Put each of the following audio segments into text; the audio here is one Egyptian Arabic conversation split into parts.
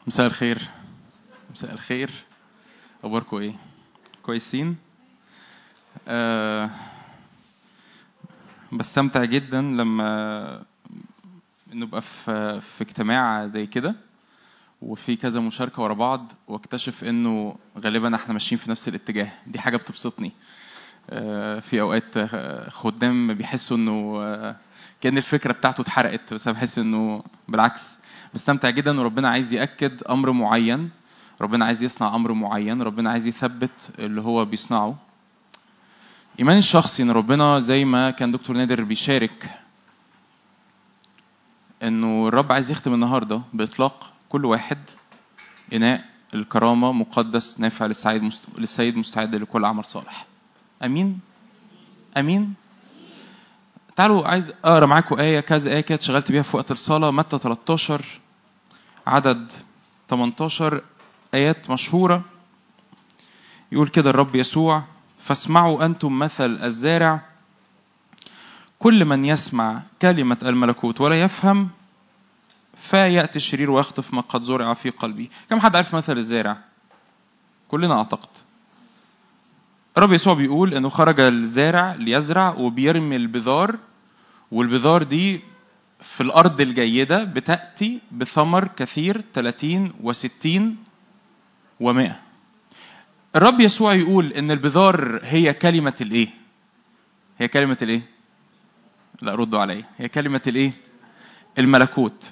مساء الخير مساء الخير اخباركم ايه كويسين أه بستمتع جدا لما نبقى في في اجتماع زي كده وفي كذا مشاركه ورا بعض واكتشف انه غالبا احنا ماشيين في نفس الاتجاه دي حاجه بتبسطني أه في اوقات خدام بيحسوا انه أه كان الفكره بتاعته اتحرقت بس انا بحس انه بالعكس بستمتع جدا وربنا عايز ياكد امر معين ربنا عايز يصنع امر معين ربنا عايز يثبت اللي هو بيصنعه ايماني الشخصي ان ربنا زي ما كان دكتور نادر بيشارك انه الرب عايز يختم النهارده باطلاق كل واحد اناء الكرامه مقدس نافع للسعيد مست... للسيد مستعد لكل عمل صالح امين امين تعالوا عايز اقرا معاكم ايه كذا ايه كده شغلت بيها في وقت الصلاه متى 13 عدد 18 ايات مشهوره يقول كده الرب يسوع فاسمعوا انتم مثل الزارع كل من يسمع كلمه الملكوت ولا يفهم فياتي الشرير ويخطف ما قد زرع في قلبه كم حد عارف مثل الزارع كلنا اعتقد الرب يسوع بيقول انه خرج الزارع ليزرع وبيرمي البذار والبذار دي في الارض الجيده بتاتي بثمر كثير 30 و60 و100 الرب يسوع يقول ان البذار هي كلمه الايه هي كلمه الايه لا ردوا عليا هي كلمه الايه الملكوت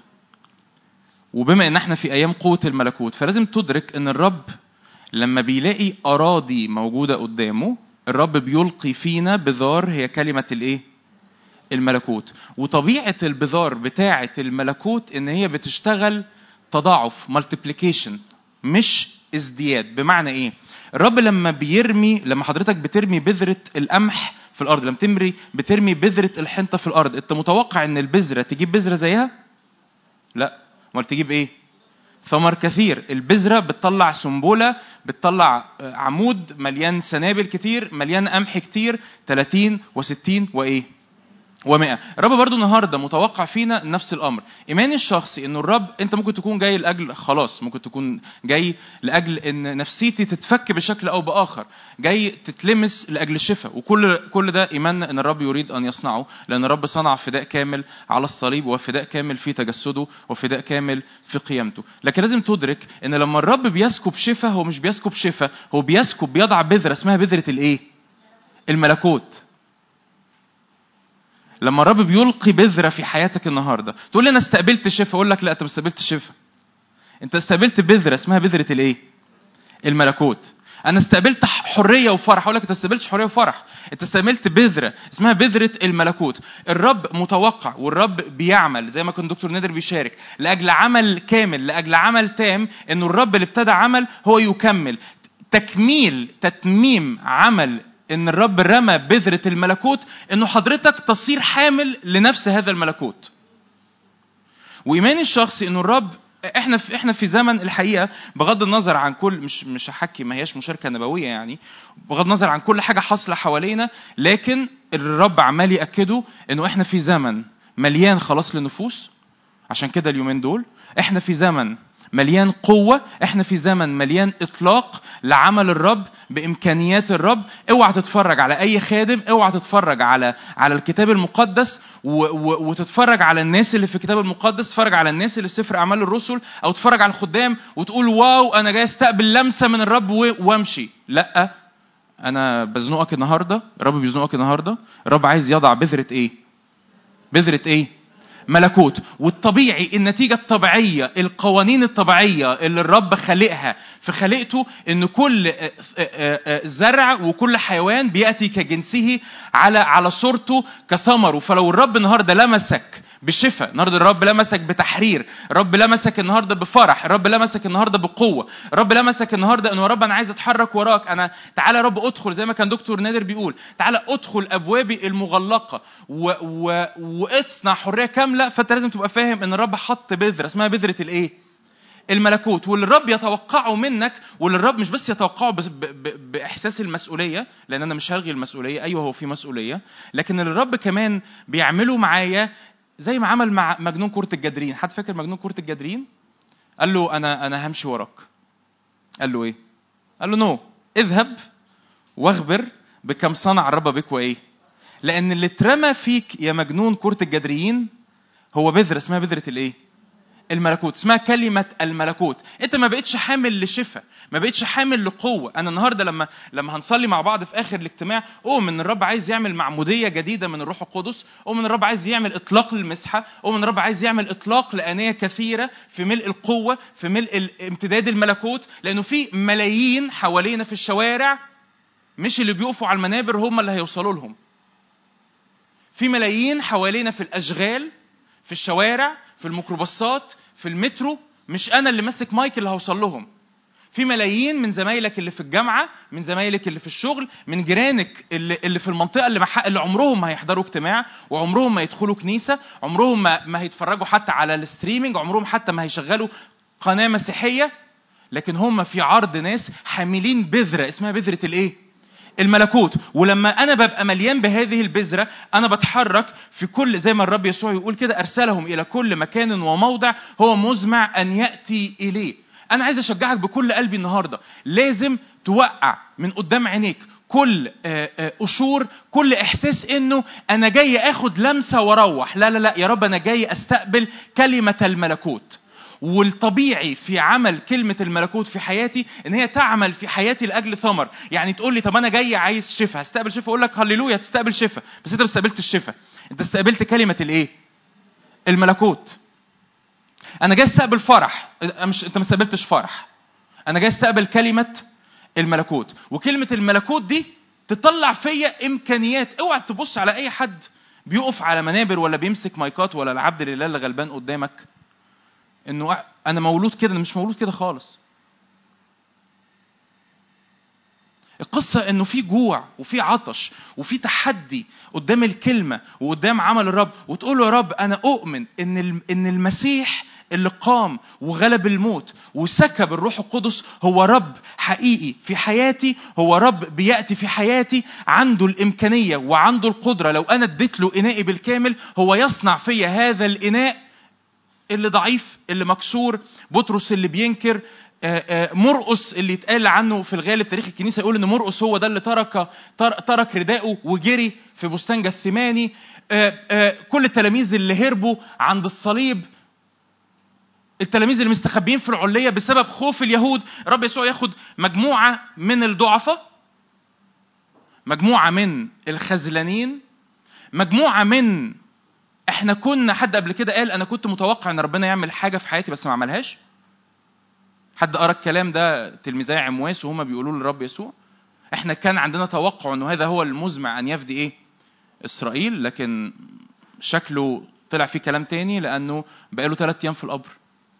وبما ان احنا في ايام قوه الملكوت فلازم تدرك ان الرب لما بيلاقي اراضي موجوده قدامه الرب بيلقي فينا بذار هي كلمه الايه الملكوت وطبيعه البذار بتاعه الملكوت ان هي بتشتغل تضاعف مالتيبليكيشن مش ازدياد بمعنى ايه الرب لما بيرمي لما حضرتك بترمي بذره القمح في الارض لما تمري بترمي بذره الحنطه في الارض انت متوقع ان البذره تجيب بذره زيها لا امال تجيب ايه ثمر كثير البذرة بتطلع سنبلة بتطلع عمود مليان سنابل كتير مليان قمح كتير 30 و60 وإيه و100 الرب برضو النهاردة متوقع فينا نفس الأمر إيماني الشخصي إنه الرب أنت ممكن تكون جاي لأجل خلاص ممكن تكون جاي لأجل إن نفسيتي تتفك بشكل أو بآخر جاي تتلمس لأجل الشفاء وكل كل ده إيماننا إن الرب يريد أن يصنعه لأن الرب صنع فداء كامل على الصليب وفداء كامل في تجسده وفداء كامل في قيامته لكن لازم تدرك إن لما الرب بيسكب شفاء هو مش بيسكب شفاء هو بيسكب بيضع بذرة اسمها بذرة الإيه؟ الملكوت لما الرب بيلقي بذره في حياتك النهارده تقول لي انا استقبلت شفاء اقول لك لا انت ما استقبلتش شفاء انت استقبلت بذره اسمها بذره الايه الملكوت انا استقبلت حريه وفرح اقول لك انت استقبلتش حريه وفرح انت استقبلت بذره اسمها بذره الملكوت الرب متوقع والرب بيعمل زي ما كان دكتور نادر بيشارك لاجل عمل كامل لاجل عمل تام انه الرب اللي ابتدى عمل هو يكمل تكميل تتميم عمل ان الرب رمى بذره الملكوت انه حضرتك تصير حامل لنفس هذا الملكوت وايماني الشخصي انه الرب احنا في احنا في زمن الحقيقه بغض النظر عن كل مش مش هحكي ما هياش مشاركه نبويه يعني بغض النظر عن كل حاجه حاصله حوالينا لكن الرب عمال ياكده انه احنا في زمن مليان خلاص للنفوس عشان كده اليومين دول احنا في زمن مليان قوة احنا في زمن مليان اطلاق لعمل الرب بامكانيات الرب اوعى تتفرج على اي خادم اوعى تتفرج على على الكتاب المقدس و و وتتفرج على الناس اللي في الكتاب المقدس تتفرج على الناس اللي في سفر اعمال الرسل او تتفرج على الخدام وتقول واو انا جاي استقبل لمسة من الرب وامشي لا انا بزنقك النهارده الرب بيزنقك النهارده الرب عايز يضع بذرة ايه بذرة ايه ملكوت والطبيعي النتيجة الطبيعية القوانين الطبيعية اللي الرب خلقها في خلقته ان كل زرع وكل حيوان بيأتي كجنسه على على صورته كثمره فلو الرب النهارده لمسك بشفاء النهارده الرب لمسك بتحرير الرب لمسك النهارده بفرح الرب لمسك النهارده بقوه الرب لمسك النهارده انه رب انا عايز اتحرك وراك انا تعالى يا رب ادخل زي ما كان دكتور نادر بيقول تعالى ادخل ابوابي المغلقه و... و... واصنع حريه كامله فانت لازم تبقى فاهم ان الرب حط بذره اسمها بذره الايه الملكوت واللي الرب يتوقعه منك واللي الرب مش بس يتوقعه بس ب... ب... باحساس المسؤوليه لان انا مش هلغي المسؤوليه ايوه هو في مسؤوليه لكن اللي الرب كمان بيعمله معايا زي ما عمل مع مجنون كرة الجدرين حد فاكر مجنون كرة الجدرين قال له انا انا همشي وراك قال له ايه قال له نو اذهب واخبر بكم صنع الرب بك وايه لان اللي اترمى فيك يا مجنون كرة الجدريين هو بذرة اسمها بذرة الايه الملكوت اسمها كلمة الملكوت انت ما بقتش حامل لشفاء ما بقتش حامل لقوة انا النهاردة لما لما هنصلي مع بعض في اخر الاجتماع اؤمن ان الرب عايز يعمل معمودية جديدة من الروح القدس اؤمن ان الرب عايز يعمل اطلاق للمسحة اؤمن ان الرب عايز يعمل اطلاق لآنية كثيرة في ملء القوة في ملء امتداد الملكوت لانه في ملايين حوالينا في الشوارع مش اللي بيقفوا على المنابر هم اللي هيوصلوا لهم في ملايين حوالينا في الاشغال في الشوارع في الميكروباصات في المترو مش انا اللي ماسك مايك اللي هوصل لهم في ملايين من زمايلك اللي في الجامعه من زمايلك اللي في الشغل من جيرانك اللي, اللي في المنطقه اللي, مح... اللي عمرهم ما هيحضروا اجتماع وعمرهم ما يدخلوا كنيسه عمرهم ما, ما هيتفرجوا حتى على الستريمينج عمرهم حتى ما هيشغلوا قناه مسيحيه لكن هم في عرض ناس حاملين بذره اسمها بذره الايه الملكوت ولما انا ببقى مليان بهذه البذره انا بتحرك في كل زي ما الرب يسوع يقول كده ارسلهم الى كل مكان وموضع هو مزمع ان ياتي اليه انا عايز اشجعك بكل قلبي النهارده لازم توقع من قدام عينيك كل قشور كل احساس انه انا جاي اخد لمسه واروح لا لا لا يا رب انا جاي استقبل كلمه الملكوت والطبيعي في عمل كلمة الملكوت في حياتي إن هي تعمل في حياتي لأجل ثمر، يعني تقول لي طب أنا جاي عايز شفاء، هستقبل شفاء أقول لك هللويا تستقبل شفاء، بس أنت ما استقبلتش الشفاء، أنت استقبلت كلمة الإيه؟ الملكوت. أنا جاي استقبل فرح، مش أنت ما استقبلتش فرح. أنا جاي استقبل كلمة الملكوت، وكلمة الملكوت دي تطلع فيا إمكانيات، اوعى تبص على أي حد بيقف على منابر ولا بيمسك مايكات ولا العبد لله اللي غلبان قدامك انه انا مولود كده انا مش مولود كده خالص القصة إنه في جوع وفي عطش وفي تحدي قدام الكلمة وقدام عمل الرب وتقول له يا رب أنا أؤمن إن إن المسيح اللي قام وغلب الموت وسكب الروح القدس هو رب حقيقي في حياتي هو رب بيأتي في حياتي عنده الإمكانية وعنده القدرة لو أنا اديت له إنائي بالكامل هو يصنع فيا هذا الإناء اللي ضعيف اللي مكسور بطرس اللي بينكر مرقس اللي يتقال عنه في الغالب تاريخ الكنيسه يقول ان مرقس هو ده اللي ترك ترك رداءه وجري في بستان جثماني كل التلاميذ اللي هربوا عند الصليب التلاميذ اللي مستخبيين في العليه بسبب خوف اليهود رب يسوع ياخد مجموعه من الضعفاء مجموعه من الخذلانين مجموعه من احنا كنا حد قبل كده قال انا كنت متوقع ان ربنا يعمل حاجه في حياتي بس ما عملهاش حد قرا الكلام ده تلميذي عمواس وهما بيقولوا للرب يسوع احنا كان عندنا توقع انه هذا هو المزمع ان يفدي ايه اسرائيل لكن شكله طلع فيه كلام تاني لانه بقاله ثلاث ايام في القبر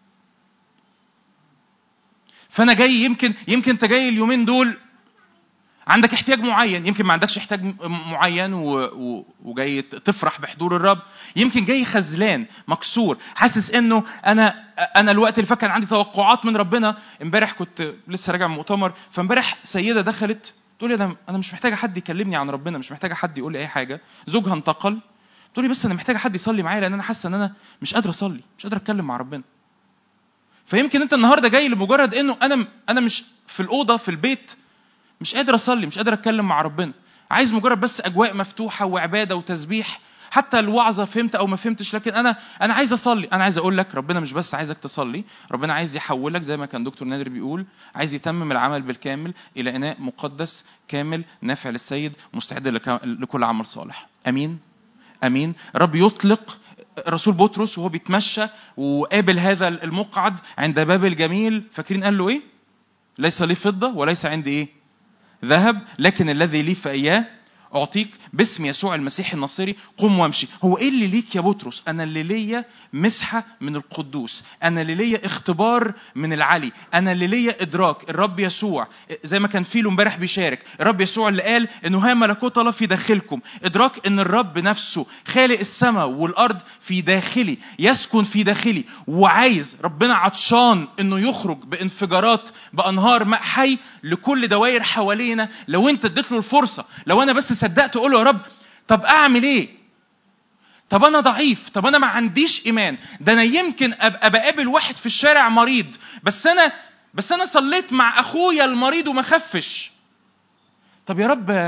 فانا جاي يمكن يمكن انت جاي اليومين دول عندك احتياج معين يمكن ما عندكش احتياج معين و... و... وجاي تفرح بحضور الرب يمكن جاي خذلان مكسور حاسس انه انا انا الوقت اللي فات كان عندي توقعات من ربنا امبارح كنت لسه راجع من مؤتمر فامبارح سيده دخلت تقول لي انا انا مش محتاجه حد يكلمني عن ربنا مش محتاجه حد يقول لي اي حاجه زوجها انتقل تقول لي بس انا محتاجه حد يصلي معايا لان انا حاسه ان انا مش قادره اصلي مش قادره اتكلم مع ربنا فيمكن انت النهارده جاي لمجرد انه انا انا مش في الاوضه في البيت مش قادر اصلي مش قادر اتكلم مع ربنا عايز مجرد بس اجواء مفتوحه وعباده وتسبيح حتى الوعظه فهمت او ما فهمتش لكن انا انا عايز اصلي انا عايز اقول لك ربنا مش بس عايزك تصلي ربنا عايز يحولك زي ما كان دكتور نادر بيقول عايز يتمم العمل بالكامل الى اناء مقدس كامل نافع للسيد مستعد لكل عمل صالح امين امين رب يطلق رسول بطرس وهو بيتمشى وقابل هذا المقعد عند باب الجميل فاكرين قال له ايه ليس لي فضه وليس عندي ايه ذهب لكن الذي لي فإياه أعطيك باسم يسوع المسيح الناصري قم وامشي هو إيه اللي ليك يا بطرس أنا اللي ليا مسحة من القدوس أنا اللي ليا اختبار من العلي أنا اللي ليا إدراك الرب يسوع زي ما كان فيلو امبارح بيشارك الرب يسوع اللي قال إنه ها ملكوت الله في داخلكم إدراك إن الرب نفسه خالق السماء والأرض في داخلي يسكن في داخلي وعايز ربنا عطشان إنه يخرج بانفجارات بأنهار ماء حي لكل دوائر حوالينا لو أنت اديت له الفرصة لو أنا بس صدقت اقول له يا رب طب اعمل ايه طب انا ضعيف طب انا ما عنديش ايمان ده انا يمكن ابقى بقابل واحد في الشارع مريض بس انا بس انا صليت مع اخويا المريض وما خفش طب يا رب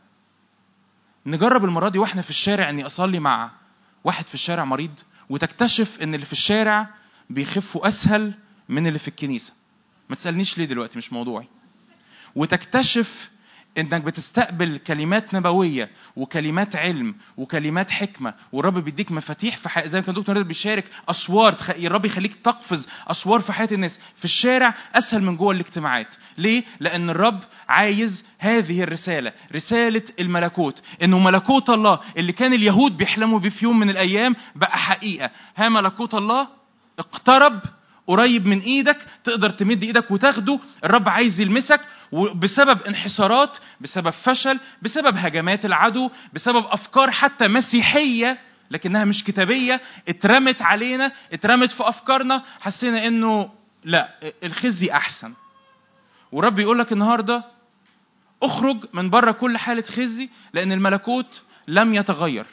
نجرب المره دي واحنا في الشارع اني اصلي مع واحد في الشارع مريض وتكتشف ان اللي في الشارع بيخفوا اسهل من اللي في الكنيسه ما تسالنيش ليه دلوقتي مش موضوعي وتكتشف انك بتستقبل كلمات نبويه وكلمات علم وكلمات حكمه والرب بيديك مفاتيح في حياة زي ما كان دكتور نادر بيشارك اسوار تخ... الرب يخليك تقفز اسوار في حياه الناس في الشارع اسهل من جوه الاجتماعات ليه لان الرب عايز هذه الرساله رساله الملكوت انه ملكوت الله اللي كان اليهود بيحلموا بيه في يوم من الايام بقى حقيقه ها ملكوت الله اقترب قريب من ايدك تقدر تمد ايدك وتاخده الرب عايز يلمسك وبسبب انحسارات بسبب فشل بسبب هجمات العدو بسبب افكار حتى مسيحيه لكنها مش كتابيه اترمت علينا اترمت في افكارنا حسينا انه لا الخزي احسن والرب يقول لك النهارده اخرج من بره كل حاله خزي لان الملكوت لم يتغير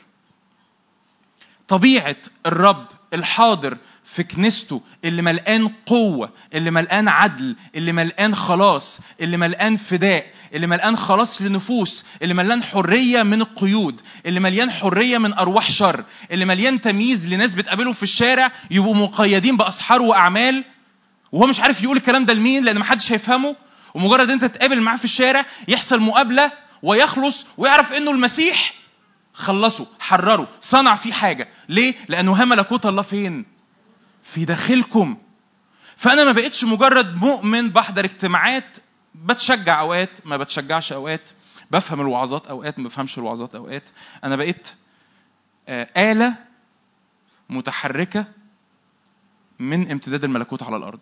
طبيعه الرب الحاضر في كنيسته اللي ملقان قوة اللي ملقان عدل اللي ملقان خلاص اللي ملقان فداء اللي ملقان خلاص لنفوس اللي مليان حرية من القيود اللي مليان حرية من أرواح شر اللي مليان تمييز لناس بتقابلهم في الشارع يبقوا مقيدين بأسحار وأعمال وهو مش عارف يقول الكلام ده لمين لأن محدش هيفهمه ومجرد انت تقابل معاه في الشارع يحصل مقابلة ويخلص ويعرف انه المسيح خلصه حرره صنع فيه حاجة ليه؟ لأنه ها ملكوت الله فين؟ في داخلكم فانا ما بقتش مجرد مؤمن بحضر اجتماعات بتشجع اوقات ما بتشجعش اوقات بفهم الوعظات اوقات ما بفهمش الوعظات اوقات انا بقيت آلة متحركة من امتداد الملكوت على الأرض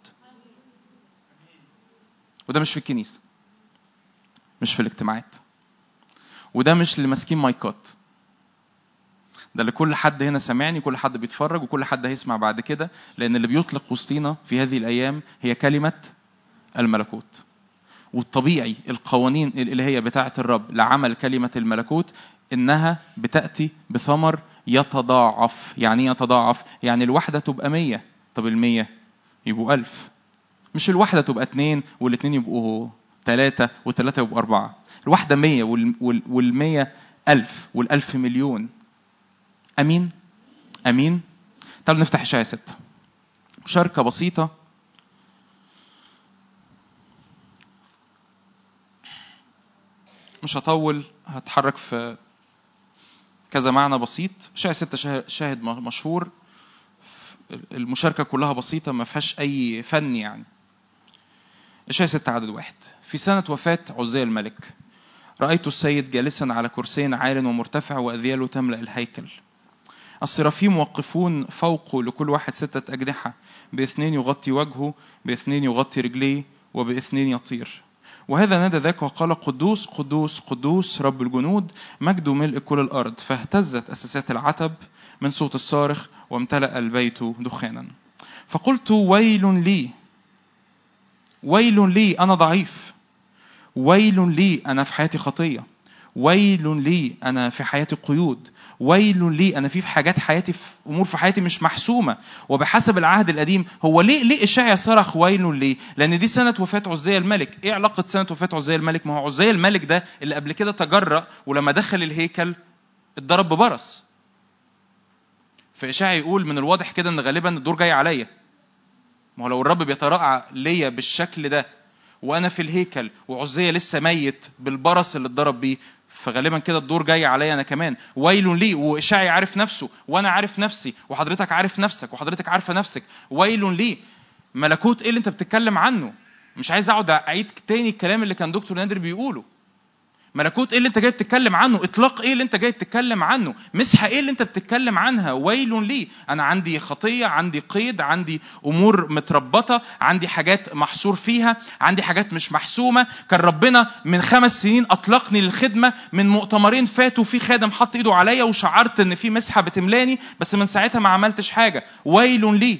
وده مش في الكنيسة مش في الاجتماعات وده مش اللي ماسكين مايكات ده لكل حد هنا سامعني كل حد بيتفرج وكل حد هيسمع بعد كده لأن اللي بيطلق وسطينا في هذه الأيام هي كلمة الملكوت والطبيعي القوانين الإلهية بتاعة الرب لعمل كلمة الملكوت إنها بتأتي بثمر يتضاعف يعني يتضاعف يعني الواحدة تبقى مية طب المية يبقوا ألف مش الواحدة تبقى اتنين والاتنين يبقوا ثلاثة والثلاثة يبقوا أربعة الواحدة مية والمية ألف والألف مليون امين امين تعالوا نفتح اشعياء ستة مشاركة بسيطة مش هطول هتحرك في كذا معنى بسيط اشعياء ستة شاهد مشهور المشاركة كلها بسيطة ما فيهاش أي فن يعني اشعياء ستة عدد واحد في سنة وفاة عزية الملك رأيت السيد جالسا على كرسي عال ومرتفع وأذياله تملأ الهيكل الصرافيم موقفون فوقه لكل واحد ستة أجنحة باثنين يغطي وجهه باثنين يغطي رجليه وباثنين يطير وهذا نادى ذاك وقال قدوس قدوس قدوس رب الجنود مجد ملء كل الأرض فاهتزت أساسات العتب من صوت الصارخ وامتلأ البيت دخانا فقلت ويل لي ويل لي أنا ضعيف ويل لي أنا في حياتي خطية ويل لي أنا في حياتي قيود ويل لي انا في حاجات حياتي في امور في حياتي مش محسومه وبحسب العهد القديم هو ليه ليه اشعيا صرخ ويل ليه؟ لان دي سنه وفاه عزيه الملك، ايه علاقه سنه وفاه عزيه الملك؟ ما هو عزيه الملك ده اللي قبل كده تجرأ ولما دخل الهيكل اتضرب ببرص. فاشعيا يقول من الواضح كده ان غالبا الدور جاي عليا. ما هو لو الرب بيتراءى ليا بالشكل ده وانا في الهيكل وعزيه لسه ميت بالبرص اللي اتضرب بيه فغالبا كده الدور جاي عليا انا كمان ويل لي واشعي عارف نفسه وانا عارف نفسي وحضرتك عارف نفسك وحضرتك عارفه نفسك ويل لي ملكوت ايه اللي انت بتتكلم عنه مش عايز اقعد اعيد تاني الكلام اللي كان دكتور نادر بيقوله ملكوت ايه اللي انت جاي تتكلم عنه اطلاق ايه اللي انت جاي تتكلم عنه مسحه ايه اللي انت بتتكلم عنها ويل لي انا عندي خطيه عندي قيد عندي امور متربطه عندي حاجات محصور فيها عندي حاجات مش محسومه كان ربنا من خمس سنين اطلقني للخدمه من مؤتمرين فاتوا في خادم حط ايده عليا وشعرت ان في مسحه بتملاني بس من ساعتها ما عملتش حاجه ويل لي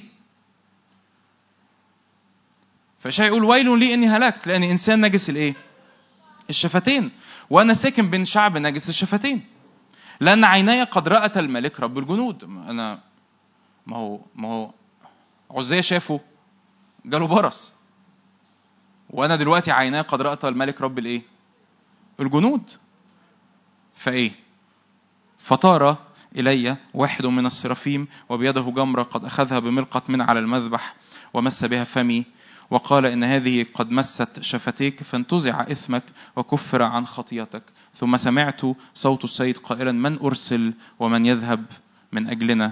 فشاي يقول ويل لي اني هلكت لاني انسان نجس الايه الشفتين وانا ساكن بين شعب نجس الشفتين لأن عيناي قد رأت الملك رب الجنود أنا ما هو ما هو عزية شافه جاله برص وأنا دلوقتي عيناي قد رأت الملك رب الإيه؟ الجنود فإيه؟ فطار إلي واحد من السرافيم وبيده جمرة قد أخذها بملقة من على المذبح ومس بها فمي وقال إن هذه قد مست شفتيك فانتزع إثمك وكفر عن خطيتك ثم سمعت صوت السيد قائلا من أرسل ومن يذهب من أجلنا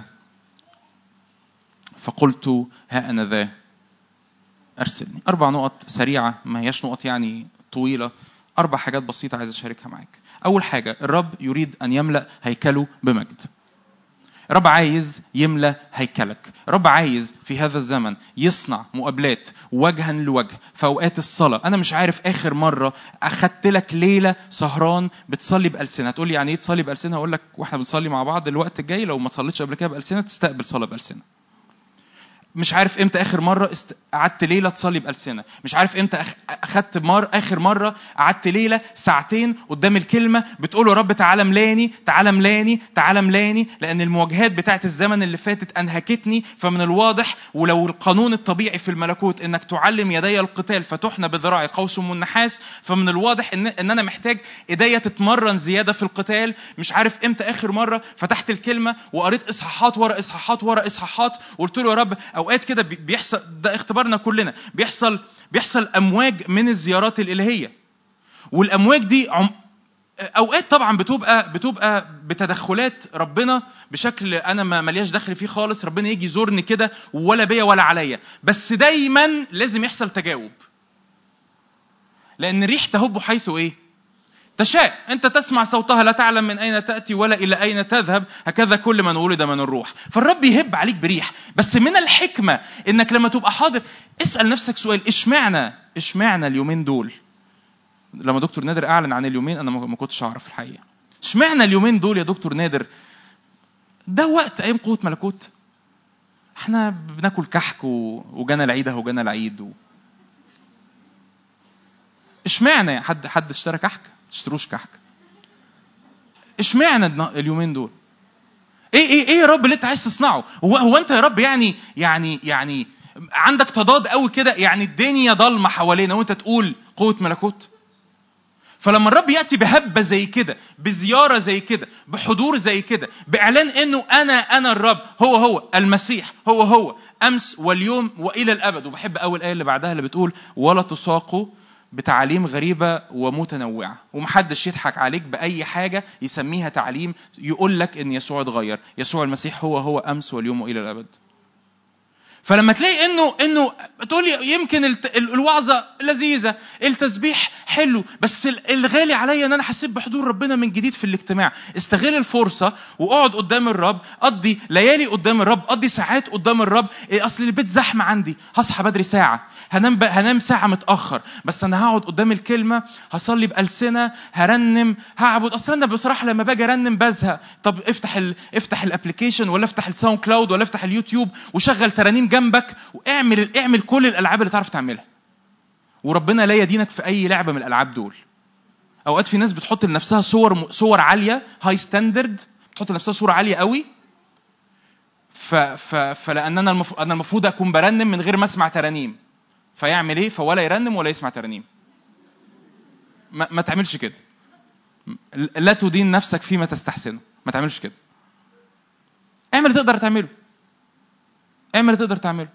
فقلت ها أنا ذا أرسلني أربع نقط سريعة ما هياش نقط يعني طويلة أربع حاجات بسيطة عايز أشاركها معاك أول حاجة الرب يريد أن يملأ هيكله بمجد رب عايز يملى هيكلك رب عايز في هذا الزمن يصنع مقابلات وجها لوجه في اوقات الصلاه انا مش عارف اخر مره اخدت لك ليله سهران بتصلي بالسنه تقول لي يعني ايه تصلي بالسنه اقول لك واحنا بنصلي مع بعض الوقت الجاي لو ما صليتش قبل كده بالسنه تستقبل صلاه بالسنه مش عارف امتى اخر مره است... قعدت ليله تصلي بالسنه مش عارف امتى أخ... اخدت مر... اخر مره قعدت ليله ساعتين قدام الكلمه بتقول يا رب تعالى ملاني تعالى ملاني تعالى ملاني لان المواجهات بتاعت الزمن اللي فاتت انهكتني فمن الواضح ولو القانون الطبيعي في الملكوت انك تعلم يدي القتال فتحنى بذراعي قوس من نحاس فمن الواضح ان ان انا محتاج ايديا تتمرن زياده في القتال مش عارف امتى اخر مره فتحت الكلمه وقريت اصحاحات ورا اصحاحات ورا اصحاحات وقلت له يا رب اوقات كده بيحصل ده اختبارنا كلنا بيحصل بيحصل امواج من الزيارات الالهيه والامواج دي عم اوقات طبعا بتبقى بتبقى بتدخلات ربنا بشكل انا ما ملياش دخل فيه خالص ربنا يجي يزورني كده ولا بيا ولا عليا بس دايما لازم يحصل تجاوب لان الريح تهب حيث ايه تشاء أنت تسمع صوتها لا تعلم من أين تأتي ولا إلى أين تذهب هكذا كل من ولد من الروح فالرب يهب عليك بريح بس من الحكمة إنك لما تبقى حاضر اسأل نفسك سؤال إشمعنى إشمعنى اليومين دول لما دكتور نادر أعلن عن اليومين أنا ما كنتش أعرف الحقيقة إشمعنى اليومين دول يا دكتور نادر ده وقت أيام قوة ملكوت احنا بناكل كحك وجانا العيد اهو جانا العيد و... اشمعنى حد حد اشترى كحك تشتروش كحك اشمعنى اليومين دول ايه ايه ايه يا رب اللي انت عايز تصنعه هو هو انت يا رب يعني يعني يعني عندك تضاد قوي كده يعني الدنيا ضلمه حوالينا وانت تقول قوه ملكوت فلما الرب ياتي بهبه زي كده بزياره زي كده بحضور زي كده باعلان انه انا انا الرب هو هو المسيح هو هو امس واليوم والى الابد وبحب اول ايه اللي بعدها اللي بتقول ولا تساقوا بتعاليم غريبة ومتنوعة ومحدش يضحك عليك بأي حاجة يسميها تعليم يقول لك إن يسوع اتغير يسوع المسيح هو هو أمس واليوم وإلى الأبد فلما تلاقي انه انه تقول يمكن الوعظه لذيذه التسبيح حلو بس الغالي عليا ان انا حسيت بحضور ربنا من جديد في الاجتماع استغل الفرصه واقعد قدام الرب قضي ليالي قدام الرب قضي ساعات قدام الرب إيه اصل البيت زحمه عندي هصحى بدري ساعه هنام ب... هنام ساعه متاخر بس انا هقعد قدام الكلمه هصلي بالسنه هرنم هعبد اصل انا بصراحه لما باجي ارنم بزهق طب افتح ال... افتح الابلكيشن ولا افتح الساوند كلاود ولا افتح اليوتيوب وشغل ترانيم جنبك واعمل اعمل كل الالعاب اللي تعرف تعملها وربنا لا يدينك في اي لعبه من الالعاب دول اوقات في ناس بتحط لنفسها صور صور عاليه هاي ستاندرد بتحط لنفسها صوره عاليه قوي ف ف فلان انا المفروض انا المفروض اكون برنم من غير ما اسمع ترانيم فيعمل ايه فولا يرنم ولا يسمع ترانيم ما, ما تعملش كده لا تدين نفسك فيما تستحسنه ما تعملش كده اعمل اللي تقدر تعمله اعمل اللي تقدر تعمله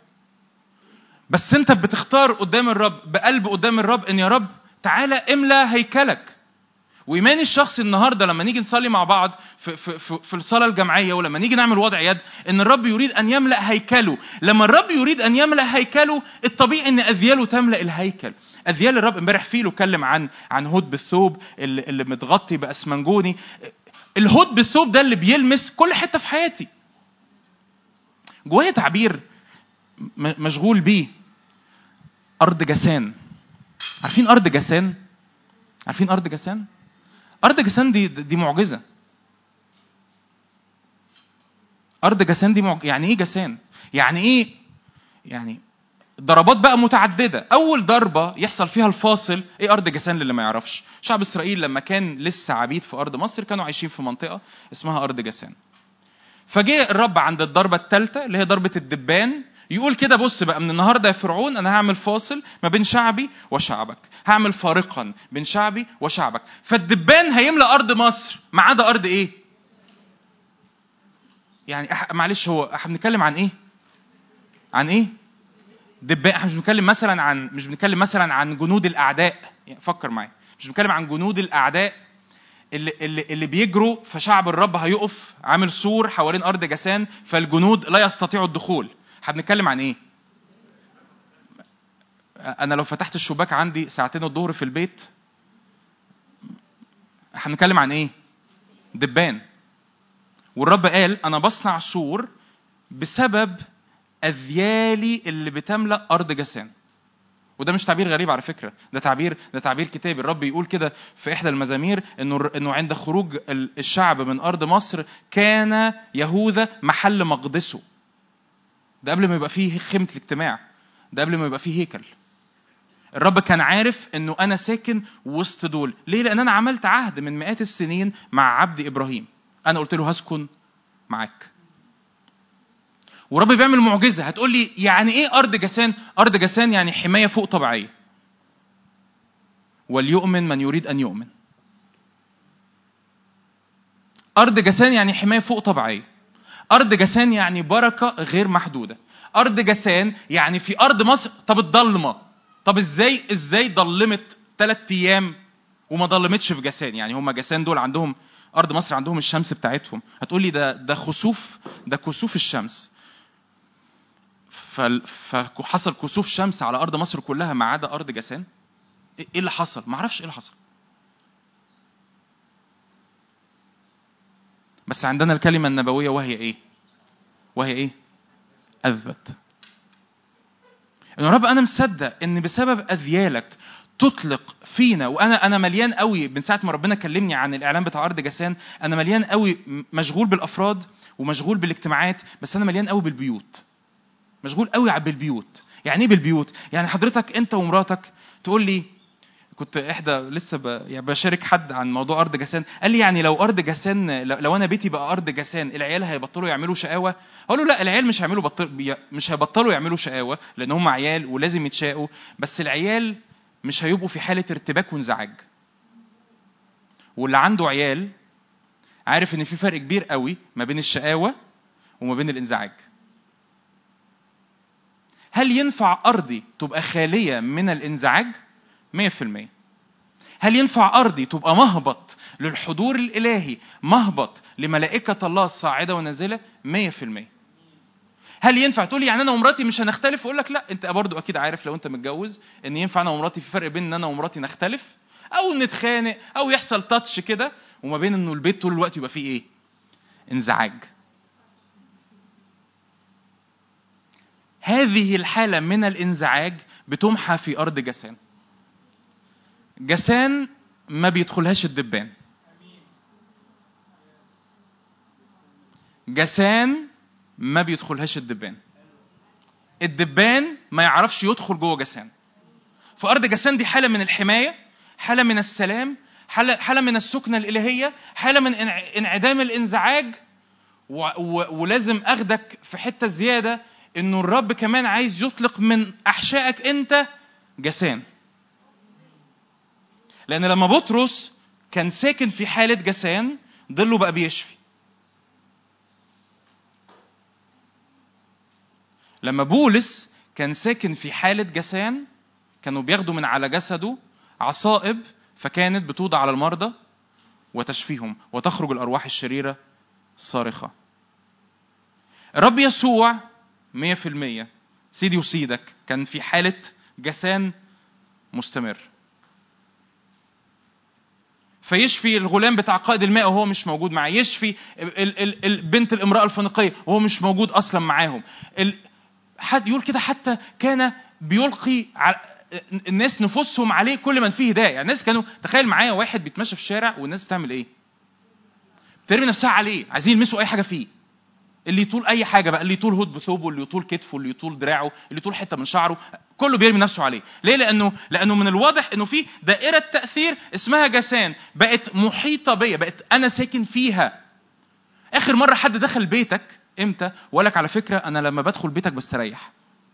بس انت بتختار قدام الرب بقلب قدام الرب ان يا رب تعالى املى هيكلك وايماني الشخصي النهارده لما نيجي نصلي مع بعض في, في, في, في الصلاه الجماعيه ولما نيجي نعمل وضع يد ان الرب يريد ان يملا هيكله لما الرب يريد ان يملا هيكله الطبيعي ان اذياله تملا الهيكل اذيال الرب امبارح فيلو اتكلم عن عن هود بالثوب اللي, اللي متغطي باسمنجوني الهود بالثوب ده اللي بيلمس كل حته في حياتي جوايا تعبير مشغول بيه أرض جسان عارفين أرض جسان؟ عارفين أرض جسان؟ أرض جسان دي دي معجزة أرض جسان دي معجزة. يعني إيه جسان؟ يعني إيه؟ يعني ضربات بقى متعددة أول ضربة يحصل فيها الفاصل إيه أرض جسان للي ما يعرفش شعب إسرائيل لما كان لسه عبيد في أرض مصر كانوا عايشين في منطقة اسمها أرض جسان فجاء الرب عند الضربة الثالثة اللي هي ضربة الدبان يقول كده بص بقى من النهارده يا فرعون انا هعمل فاصل ما بين شعبي وشعبك هعمل فارقا بين شعبي وشعبك فالدبان هيملى ارض مصر ما عدا ارض ايه يعني أح... معلش هو احنا بنتكلم عن ايه عن ايه دبان احنا مش بنتكلم مثلا عن مش بنتكلم مثلا عن جنود الاعداء يعني فكر معايا مش بنتكلم عن جنود الاعداء اللي اللي اللي بيجروا فشعب الرب هيقف عامل سور حوالين ارض جسان فالجنود لا يستطيعوا الدخول احنا بنتكلم عن ايه انا لو فتحت الشباك عندي ساعتين الظهر في البيت احنا بنتكلم عن ايه دبان والرب قال انا بصنع سور بسبب اذيالي اللي بتملا ارض جسان وده مش تعبير غريب على فكره ده تعبير ده تعبير كتابي الرب يقول كده في احدى المزامير انه انه عند خروج الشعب من ارض مصر كان يهوذا محل مقدسه ده قبل ما يبقى فيه خيمه الاجتماع ده قبل ما يبقى فيه هيكل الرب كان عارف انه انا ساكن وسط دول ليه لان انا عملت عهد من مئات السنين مع عبد ابراهيم انا قلت له هسكن معاك ورب بيعمل معجزه هتقول لي يعني ايه ارض جسان ارض جسان يعني حمايه فوق طبيعيه وليؤمن من يريد ان يؤمن ارض جسان يعني حمايه فوق طبيعيه ارض جسان يعني بركه غير محدوده ارض جسان يعني في ارض مصر طب الضلمه طب ازاي ازاي ضلمت ثلاث ايام وما ضلمتش في جسان يعني هم جسان دول عندهم ارض مصر عندهم الشمس بتاعتهم هتقول لي ده ده خسوف ده كسوف الشمس فحصل كسوف شمس على ارض مصر كلها ما عدا ارض جسان ايه اللي حصل ما اعرفش ايه اللي حصل بس عندنا الكلمه النبويه وهي ايه وهي ايه اثبت ان رب انا مصدق ان بسبب اذيالك تطلق فينا وانا انا مليان قوي من ساعه ما ربنا كلمني عن الاعلان بتاع ارض جسان انا مليان قوي مشغول بالافراد ومشغول بالاجتماعات بس انا مليان قوي بالبيوت مشغول قوي بالبيوت يعني ايه بالبيوت يعني حضرتك انت ومراتك تقول لي كنت احدى لسه ب... يعني بشارك حد عن موضوع ارض جسان قال لي يعني لو ارض جسان لو انا بيتي بقى ارض جسان العيال هيبطلوا يعملوا شقاوه اقول له لا العيال مش هيعملوا بطل... مش هيبطلوا يعملوا شقاوه لان هم عيال ولازم يتشاقوا بس العيال مش هيبقوا في حاله ارتباك وانزعاج واللي عنده عيال عارف ان في فرق كبير قوي ما بين الشقاوه وما بين الانزعاج هل ينفع أرضي تبقى خالية من الانزعاج؟ 100% هل ينفع أرضي تبقى مهبط للحضور الإلهي مهبط لملائكة الله الصاعدة والنازلة؟ 100% هل ينفع تقول يعني انا ومراتي مش هنختلف اقول لك لا انت برضو اكيد عارف لو انت متجوز ان ينفع انا ومراتي في فرق بين ان انا ومراتي نختلف او نتخانق او يحصل تاتش كده وما بين انه البيت طول الوقت يبقى فيه ايه انزعاج هذه الحالة من الانزعاج بتمحى في أرض جسان جسان ما بيدخلهاش الدبان جسان ما بيدخلهاش الدبان الدبان ما يعرفش يدخل جوه جسان فأرض جسان دي حالة من الحماية حالة من السلام حالة, حالة من السكنة الإلهية حالة من انعدام الانزعاج و... و... ولازم أخدك في حتة زيادة انه الرب كمان عايز يطلق من احشائك انت جسان لان لما بطرس كان ساكن في حاله جسان ظله بقى بيشفي لما بولس كان ساكن في حاله جسان كانوا بياخدوا من على جسده عصائب فكانت بتوضع على المرضى وتشفيهم وتخرج الارواح الشريره الصارخه الرب يسوع مية في المية سيدي وسيدك كان في حالة جسان مستمر فيشفي الغلام بتاع قائد الماء وهو مش موجود معاه يشفي البنت الامرأة الفنقية وهو مش موجود أصلا معاهم حد يقول كده حتى كان بيلقي الناس نفوسهم عليه كل من فيه هداية يعني الناس كانوا تخيل معايا واحد بيتمشى في الشارع والناس بتعمل ايه بترمي نفسها عليه عايزين يلمسوا اي حاجة فيه اللي يطول اي حاجه بقى اللي يطول هود بثوبه اللي يطول كتفه اللي يطول دراعه اللي يطول حته من شعره كله بيرمي نفسه عليه ليه لانه لانه من الواضح انه في دائره تاثير اسمها جسان بقت محيطه بيا بقت انا ساكن فيها اخر مره حد دخل بيتك امتى وقال على فكره انا لما بدخل بيتك بستريح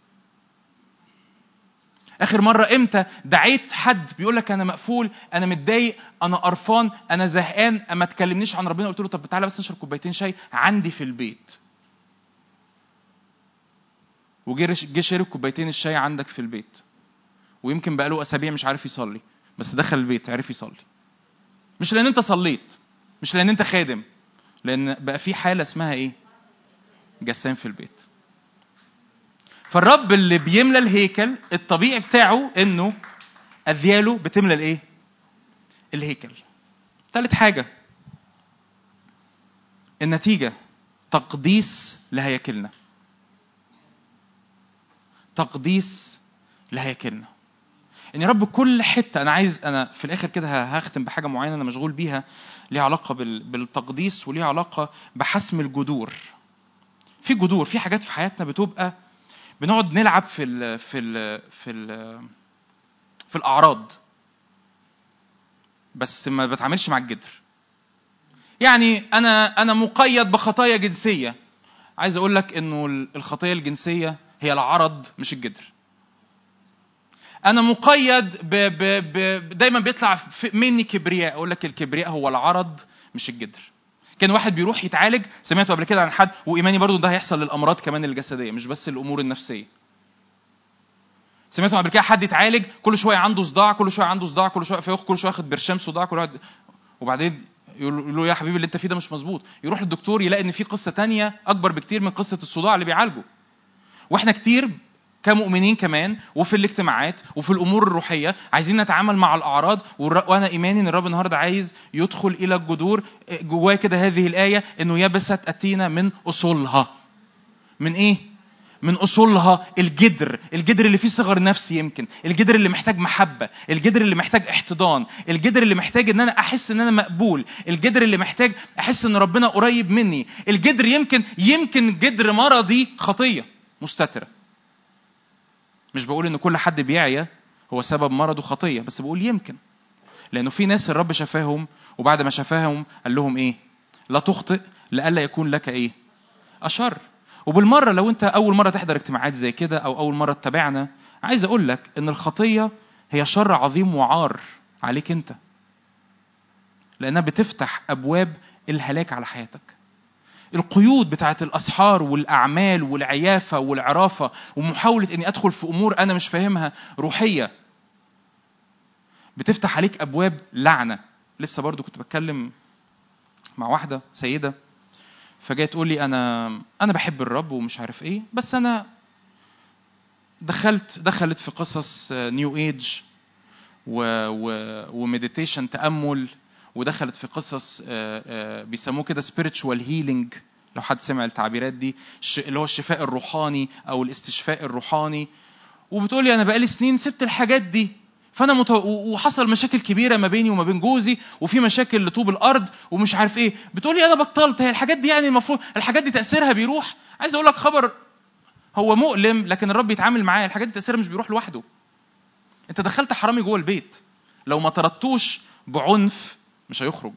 اخر مره امتى دعيت حد بيقول لك انا مقفول انا متضايق انا قرفان انا زهقان ما تكلمنيش عن ربنا قلت له طب تعالى بس نشرب كوبايتين شاي عندي في البيت وجه جه شرب كوبايتين الشاي عندك في البيت ويمكن بقاله اسابيع مش عارف يصلي بس دخل البيت عرف يصلي مش لان انت صليت مش لان انت خادم لان بقى في حاله اسمها ايه جسام في البيت فالرب اللي بيملى الهيكل الطبيعي بتاعه انه اذياله بتملى الايه الهيكل ثالث حاجه النتيجه تقديس لهياكلنا تقديس لهياكلنا ان يا رب كل حته انا عايز انا في الاخر كده هختم بحاجه معينه انا مشغول بيها ليها علاقه بالتقديس وليها علاقه بحسم الجذور في جذور في حاجات في حياتنا بتبقى بنقعد نلعب في ال في ال في ال في الاعراض بس ما بتعاملش مع الجدر يعني انا انا مقيد بخطايا جنسيه عايز اقول لك انه الخطيه الجنسيه هي العرض مش الجدر انا مقيد ب ب ب دايما بيطلع مني كبرياء اقول لك الكبرياء هو العرض مش الجدر كان واحد بيروح يتعالج سمعته قبل كده عن حد وايماني برضو ده هيحصل للامراض كمان الجسديه مش بس الامور النفسيه سمعته قبل كده حد يتعالج كل شويه عنده صداع كل شويه عنده صداع كل شويه فياخد كل شويه ياخد برشام صداع كل واحد وبعدين يقول له يا حبيبي اللي انت فيه ده مش مظبوط يروح للدكتور يلاقي ان في قصه تانية اكبر بكتير من قصه الصداع اللي بيعالجه واحنا كتير كمؤمنين كمان وفي الاجتماعات وفي الامور الروحيه عايزين نتعامل مع الاعراض وانا ايماني ان الرب النهارده عايز يدخل الى الجذور جواه كده هذه الايه انه يبست التينه من اصولها من ايه من اصولها الجدر الجدر اللي فيه صغر نفسي يمكن الجدر اللي محتاج محبه الجدر اللي محتاج احتضان الجدر اللي محتاج ان انا احس ان انا مقبول الجدر اللي محتاج احس ان ربنا قريب مني الجدر يمكن يمكن جدر مرضي خطيه مستتره مش بقول ان كل حد بيعيا هو سبب مرضه خطيه بس بقول يمكن لانه في ناس الرب شفاهم وبعد ما شفاهم قال لهم ايه لا تخطئ لئلا يكون لك ايه اشر وبالمره لو انت اول مره تحضر اجتماعات زي كده او اول مره تتابعنا عايز اقول لك ان الخطيه هي شر عظيم وعار عليك انت لانها بتفتح ابواب الهلاك على حياتك القيود بتاعت الاسحار والاعمال والعيافه والعرافه ومحاوله اني ادخل في امور انا مش فاهمها روحيه بتفتح عليك ابواب لعنه لسه برضو كنت بتكلم مع واحده سيده فجايه تقول لي انا انا بحب الرب ومش عارف ايه بس انا دخلت دخلت في قصص نيو ايج ومديتيشن تامل ودخلت في قصص بيسموه كده spiritual healing لو حد سمع التعبيرات دي اللي هو الشفاء الروحاني او الاستشفاء الروحاني وبتقول لي انا بقالي سنين سبت الحاجات دي فانا مت... وحصل مشاكل كبيره ما بيني وما بين جوزي وفي مشاكل لطوب الارض ومش عارف ايه بتقول لي انا بطلت هي الحاجات دي يعني المفروض الحاجات دي تاثيرها بيروح عايز اقول لك خبر هو مؤلم لكن الرب يتعامل معاه الحاجات دي تاثيرها مش بيروح لوحده انت دخلت حرامي جوه البيت لو ما طردتوش بعنف مش هيخرج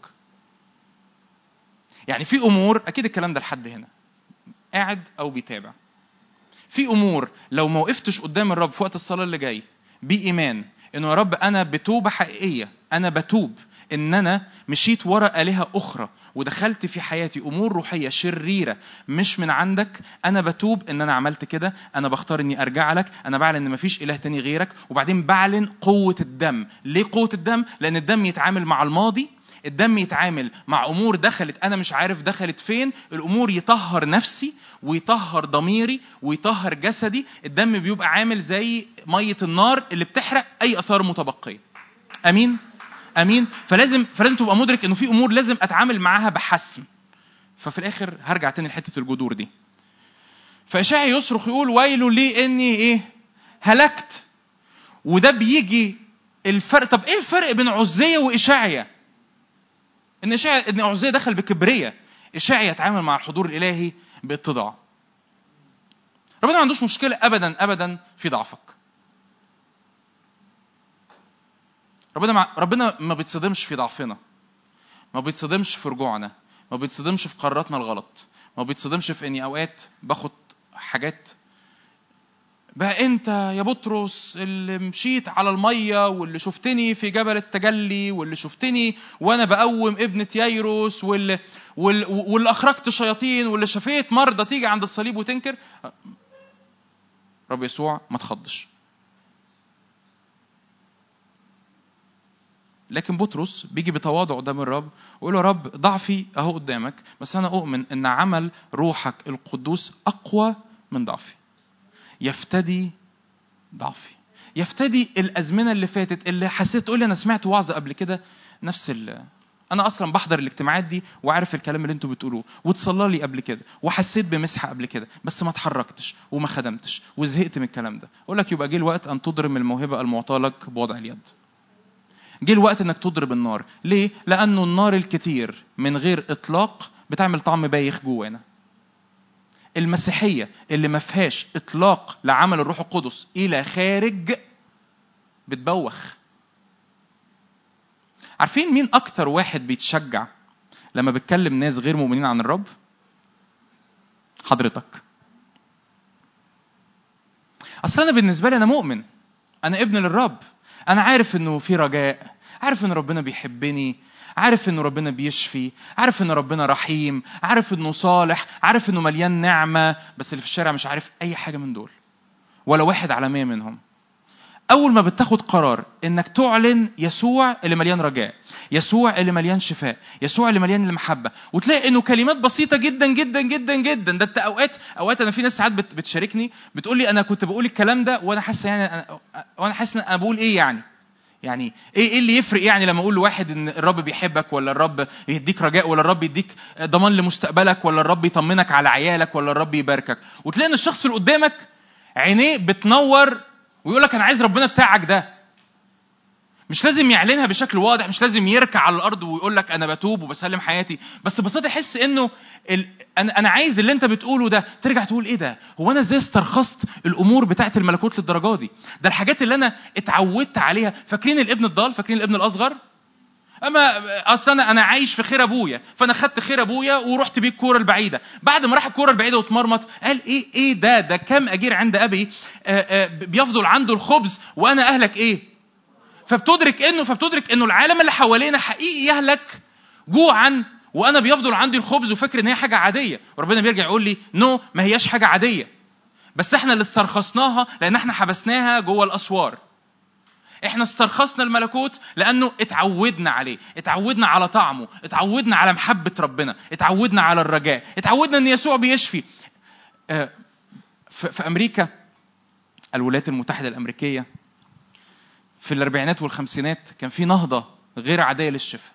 يعني في امور اكيد الكلام ده لحد هنا قاعد او بيتابع في امور لو ما وقفتش قدام الرب في وقت الصلاه اللي جاي بايمان انه يا رب انا بتوبه حقيقيه انا بتوب ان انا مشيت ورا الهه اخرى ودخلت في حياتي امور روحيه شريره مش من عندك انا بتوب ان انا عملت كده انا بختار اني ارجع لك انا بعلن ان مفيش اله تاني غيرك وبعدين بعلن قوه الدم ليه قوه الدم لان الدم يتعامل مع الماضي الدم يتعامل مع امور دخلت انا مش عارف دخلت فين الامور يطهر نفسي ويطهر ضميري ويطهر جسدي الدم بيبقى عامل زي ميه النار اللي بتحرق اي اثار متبقيه امين امين فلازم فلازم تبقى مدرك انه في امور لازم اتعامل معاها بحسم ففي الاخر هرجع تاني لحته الجذور دي فاشعيا يصرخ يقول ويل لي اني ايه هلكت وده بيجي الفرق طب ايه الفرق بين عزيه واشعيا ان اشعيا ان عزيه دخل بكبريه اشعيا يتعامل مع الحضور الالهي باتضاع ربنا ما عندوش مشكله ابدا ابدا في ضعفك ربنا مع... ربنا ما بيتصدمش في ضعفنا ما بيتصدمش في رجوعنا ما بيتصدمش في قراراتنا الغلط ما بيتصدمش في اني اوقات باخد حاجات بقى انت يا بطرس اللي مشيت على الميه واللي شفتني في جبل التجلي واللي شفتني وانا بقوم ابنة ييروس واللي, واللي, واللي اخرجت شياطين واللي شفيت مرضى تيجي عند الصليب وتنكر رب يسوع ما تخضش لكن بطرس بيجي بتواضع قدام الرب ويقول له رب ضعفي اهو قدامك بس انا اؤمن ان عمل روحك القدوس اقوى من ضعفي يفتدي ضعفي يفتدي الازمنه اللي فاتت اللي حسيت تقول لي انا سمعت وعظه قبل كده نفس ال انا اصلا بحضر الاجتماعات دي وعارف الكلام اللي انتوا بتقولوه واتصلى لي قبل كده وحسيت بمسحه قبل كده بس ما اتحركتش وما خدمتش وزهقت من الكلام ده اقول لك يبقى جه الوقت ان تضرم الموهبه المعطاه لك بوضع اليد جه الوقت انك تضرب النار ليه لانه النار الكتير من غير اطلاق بتعمل طعم بايخ جوانا المسيحيه اللي ما فيهاش اطلاق لعمل الروح القدس الى خارج بتبوخ عارفين مين اكتر واحد بيتشجع لما بتكلم ناس غير مؤمنين عن الرب حضرتك اصل انا بالنسبه لي انا مؤمن انا ابن للرب انا عارف انه في رجاء عارف ان ربنا بيحبني عارف انه ربنا بيشفي عارف ان ربنا رحيم عارف انه صالح عارف انه مليان نعمه بس اللي في الشارع مش عارف اي حاجه من دول ولا واحد على مية منهم اول ما بتاخد قرار انك تعلن يسوع اللي مليان رجاء يسوع اللي مليان شفاء يسوع اللي مليان المحبه وتلاقي انه كلمات بسيطه جدا جدا جدا جدا ده انت اوقات اوقات انا في ناس ساعات بت- بتشاركني بتقول لي انا كنت بقول الكلام ده وانا حاسه يعني أنا وانا حاسس ان انا بقول ايه يعني يعني ايه ايه اللي يفرق يعني لما اقول لواحد ان الرب بيحبك ولا الرب يديك رجاء ولا الرب يديك ضمان لمستقبلك ولا الرب يطمنك على عيالك ولا الرب يباركك وتلاقي ان الشخص اللي قدامك عينيه بتنور ويقول لك انا عايز ربنا بتاعك ده مش لازم يعلنها بشكل واضح مش لازم يركع على الارض ويقول لك انا بتوب وبسلم حياتي بس ببساطه يحس انه ال... انا انا عايز اللي انت بتقوله ده ترجع تقول ايه ده هو انا ازاي استرخصت الامور بتاعه الملكوت للدرجه دي ده الحاجات اللي انا اتعودت عليها فاكرين الابن الضال فاكرين الابن الاصغر اما اصل انا انا عايش في خير ابويا فانا خدت خير ابويا ورحت بيه الكوره البعيده بعد ما راح الكوره البعيده واتمرمط قال ايه ايه ده ده كم اجير عند ابي آآ آآ بيفضل عنده الخبز وانا اهلك ايه فبتدرك انه فبتدرك انه العالم اللي حوالينا حقيقي يهلك جوعا وانا بيفضل عندي الخبز وفاكر ان هي حاجه عاديه وربنا بيرجع يقول لي نو no, ما هياش حاجه عاديه بس احنا اللي استرخصناها لان احنا حبسناها جوه الاسوار احنا استرخصنا الملكوت لانه اتعودنا عليه اتعودنا على طعمه اتعودنا على محبه ربنا اتعودنا على الرجاء اتعودنا ان يسوع بيشفي آه، في في امريكا الولايات المتحده الامريكيه في الاربعينات والخمسينات كان في نهضه غير عاديه للشفاء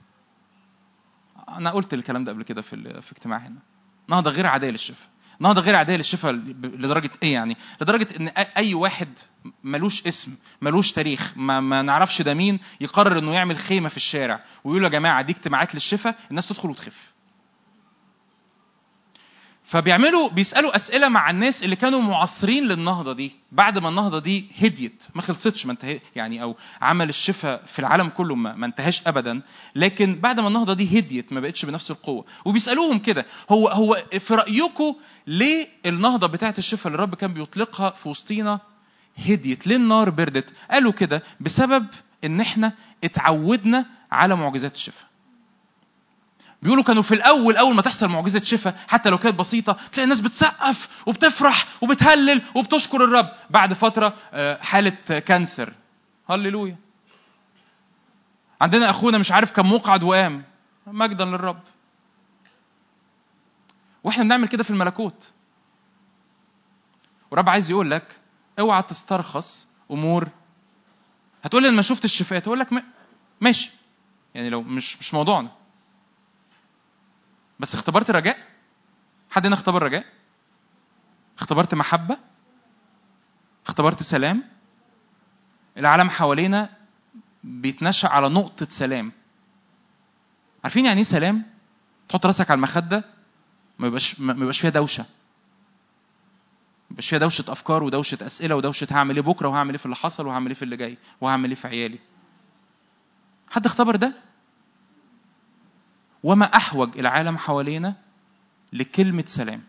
انا قلت الكلام ده قبل كده في ال- في اجتماع هنا نهضه غير عاديه للشفاء نهضه غير عاديه للشفاء لدرجه ايه يعني لدرجه ان أ- اي واحد ملوش اسم ملوش تاريخ ما, ما نعرفش ده مين يقرر انه يعمل خيمه في الشارع ويقول يا جماعه دي اجتماعات للشفاء الناس تدخل وتخف فبيعملوا بيسالوا اسئله مع الناس اللي كانوا معاصرين للنهضه دي بعد ما النهضه دي هديت ما خلصتش ما انتهى يعني او عمل الشفاء في العالم كله ما, ما انتهاش ابدا لكن بعد ما النهضه دي هديت ما بقتش بنفس القوه وبيسالوهم كده هو هو في رايكم ليه النهضه بتاعه الشفاء اللي الرب كان بيطلقها في وسطينا هديت ليه النار بردت قالوا كده بسبب ان احنا اتعودنا على معجزات الشفاء بيقولوا كانوا في الاول اول ما تحصل معجزه شفاء حتى لو كانت بسيطه تلاقي الناس بتسقف وبتفرح وبتهلل وبتشكر الرب بعد فتره آه، حاله كانسر هللويا عندنا اخونا مش عارف كم مقعد وقام مجدا للرب واحنا بنعمل كده في الملكوت ورب عايز يقول لك اوعى تسترخص امور هتقول لي انا ما شفت الشفاء اقول لك ماشي يعني لو مش مش موضوعنا بس اختبرت رجاء حد هنا اختبر رجاء اختبرت محبة اختبرت سلام العالم حوالينا بيتنشأ على نقطة سلام عارفين يعني ايه سلام تحط راسك على المخده ما يبقاش ما يبقاش فيها دوشه ما يبقاش فيها دوشه افكار ودوشه اسئله ودوشه هعمل ايه بكره وهعمل ايه في اللي حصل وهعمل ايه في اللي جاي وهعمل ايه في عيالي حد اختبر ده وما احوج العالم حوالينا لكلمه سلام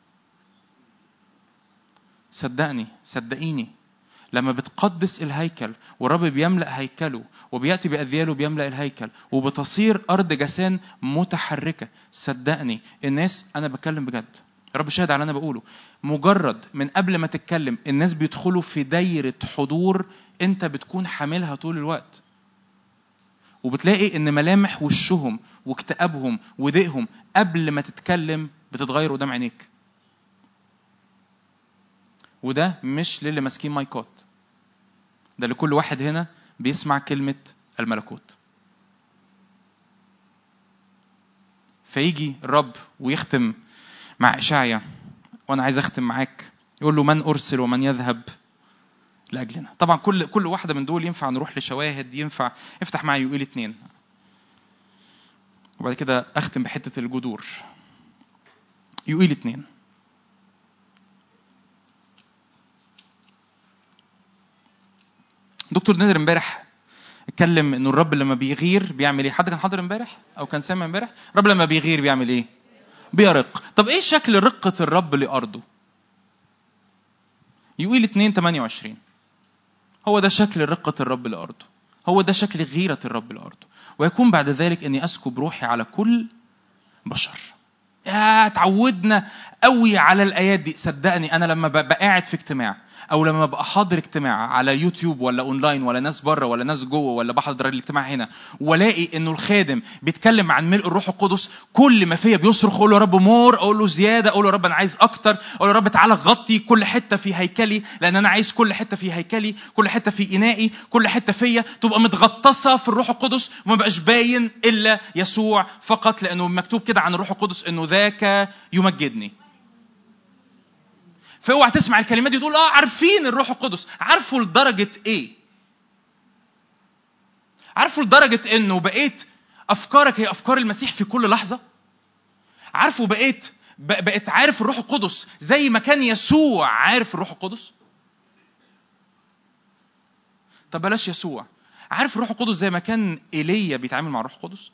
صدقني صدقيني لما بتقدس الهيكل والرب بيملأ هيكله وبيأتي بأذياله بيملأ الهيكل وبتصير أرض جسان متحركة صدقني الناس أنا بتكلم بجد رب شاهد على اللي أنا بقوله مجرد من قبل ما تتكلم الناس بيدخلوا في دايرة حضور أنت بتكون حاملها طول الوقت وبتلاقي ان ملامح وشهم واكتئابهم وضيقهم قبل ما تتكلم بتتغير قدام عينيك وده مش للي ماسكين مايكات ده لكل واحد هنا بيسمع كلمة الملكوت فيجي الرب ويختم مع إشعيا وأنا عايز أختم معاك يقول له من أرسل ومن يذهب لأجلنا طبعا كل كل واحدة من دول ينفع نروح لشواهد ينفع افتح معي يقول اتنين وبعد كده أختم بحتة الجذور يقول اتنين دكتور نادر امبارح اتكلم انه الرب لما بيغير بيعمل ايه؟ حد كان حاضر امبارح او كان سامع امبارح؟ الرب لما بيغير بيعمل ايه؟ بيرق. طب ايه شكل رقة الرب لارضه؟ يقول 2 28 هو ده شكل رقة الرب لارضه. هو ده شكل غيرة الرب لارضه. ويكون بعد ذلك اني اسكب روحي على كل بشر. يا تعودنا قوي على الايات دي صدقني انا لما ببقى قاعد في اجتماع او لما ببقى حاضر اجتماع على يوتيوب ولا اونلاين ولا ناس بره ولا ناس جوه ولا بحضر الاجتماع هنا والاقي انه الخادم بيتكلم عن ملء الروح القدس كل ما فيا بيصرخ اقول له يا رب مور اقول له زياده اقول له يا رب انا عايز اكتر اقول له يا رب تعالى غطي كل حته في هيكلي لان انا عايز كل حته في هيكلي كل حته في انائي كل حته فيا تبقى متغطسه في الروح القدس وما بقاش باين الا يسوع فقط لانه مكتوب كده عن الروح القدس انه ذاك يمجدني فاوعى تسمع الكلمات دي تقول اه عارفين الروح القدس عارفوا لدرجه ايه عارفوا لدرجه انه بقيت افكارك هي افكار المسيح في كل لحظه عارفوا بقيت بقيت عارف الروح القدس زي ما كان يسوع عارف الروح القدس طب بلاش يسوع عارف الروح القدس زي ما كان ايليا بيتعامل مع الروح القدس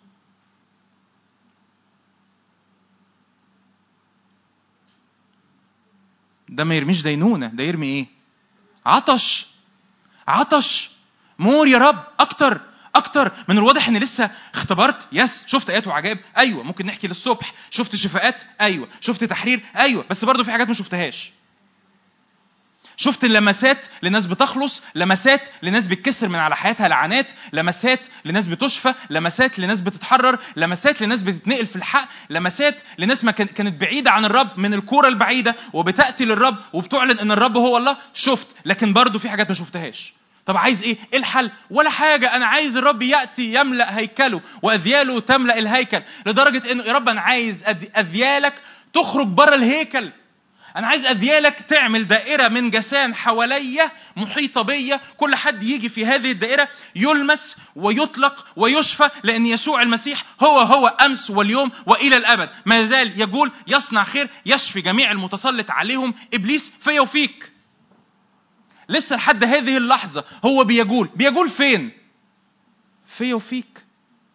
ده ما يرميش دينونه ده يرمي ايه عطش عطش مور يا رب اكتر اكتر من الواضح ان لسه اختبرت يس شفت ايات وعجائب ايوه ممكن نحكي للصبح شفت شفاءات ايوه شفت تحرير ايوه بس برضه في حاجات ما شفتهاش شفت اللمسات لناس بتخلص لمسات لناس بتكسر من على حياتها لعنات لمسات لناس بتشفى لمسات لناس بتتحرر لمسات لناس بتتنقل في الحق لمسات لناس ما كانت بعيدة عن الرب من الكورة البعيدة وبتأتي للرب وبتعلن ان الرب هو الله شفت لكن برضو في حاجات ما شفتهاش طب عايز ايه؟ ايه الحل؟ ولا حاجة، أنا عايز الرب يأتي يملأ هيكله وأذياله تملأ الهيكل، لدرجة إنه يا رب أنا عايز أذيالك تخرج بره الهيكل، انا عايز اذيالك تعمل دائره من جسان حواليا محيطه بيا كل حد يجي في هذه الدائره يلمس ويطلق ويشفى لان يسوع المسيح هو هو امس واليوم والى الابد ما زال يقول يصنع خير يشفي جميع المتسلط عليهم ابليس فيا وفيك لسه لحد هذه اللحظه هو بيقول بيقول فين فيا وفيك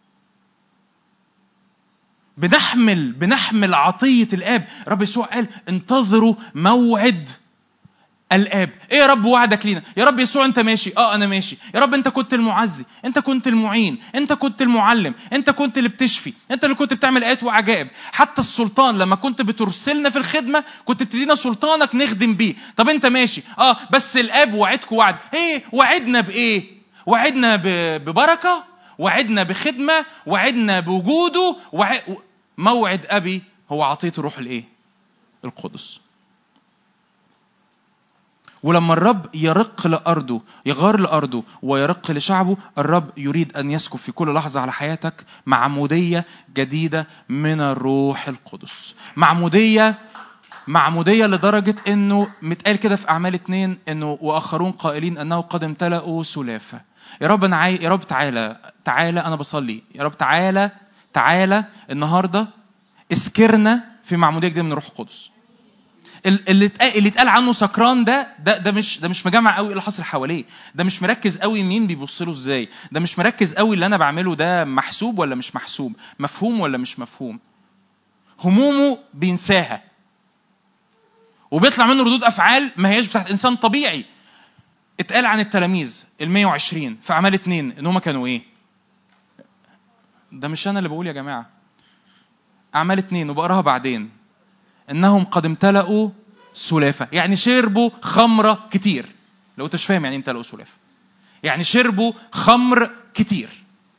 بنحمل بنحمل عطية الآب رب يسوع قال انتظروا موعد الآب إيه يا رب وعدك لينا يا رب يسوع أنت ماشي آه أنا ماشي يا رب أنت كنت المعزي أنت كنت المعين أنت كنت المعلم أنت كنت اللي بتشفي أنت اللي كنت بتعمل آيات وعجائب حتى السلطان لما كنت بترسلنا في الخدمة كنت بتدينا سلطانك نخدم بيه طب أنت ماشي آه بس الآب وعدك وعد إيه وعدنا بإيه وعدنا ببركة وعدنا بخدمة وعدنا بوجوده وع... موعد أبي هو عطية الروح الإيه؟ القدس. ولما الرب يرق لأرضه يغار لأرضه ويرق لشعبه الرب يريد أن يسكب في كل لحظة على حياتك معمودية جديدة من الروح القدس معمودية معمودية لدرجة أنه متقال كده في أعمال اتنين أنه وآخرون قائلين أنه قد امتلأوا سلافة يا رب أنا عاي... يا رب تعالى تعالى أنا بصلي يا رب تعالى تعالى النهارده اسكرنا في معموديه جديده من الروح القدس ال- اللي اتقال اللي اتقال عنه سكران ده ده ده مش ده مش مجمع قوي اللي حاصل حواليه ده مش مركز قوي مين بيبص له ازاي ده مش مركز قوي اللي انا بعمله ده محسوب ولا مش محسوب مفهوم ولا مش مفهوم همومه بينساها وبيطلع منه ردود افعال ما هياش بتاعت انسان طبيعي اتقال عن التلاميذ ال 120 في اعمال اتنين ان هم كانوا ايه ده مش انا اللي بقول يا جماعه اعمال اتنين وبقراها بعدين انهم قد امتلأوا سلافه يعني شربوا خمره كتير لو انت مش فاهم يعني ايه امتلأوا سلافه يعني شربوا خمر كتير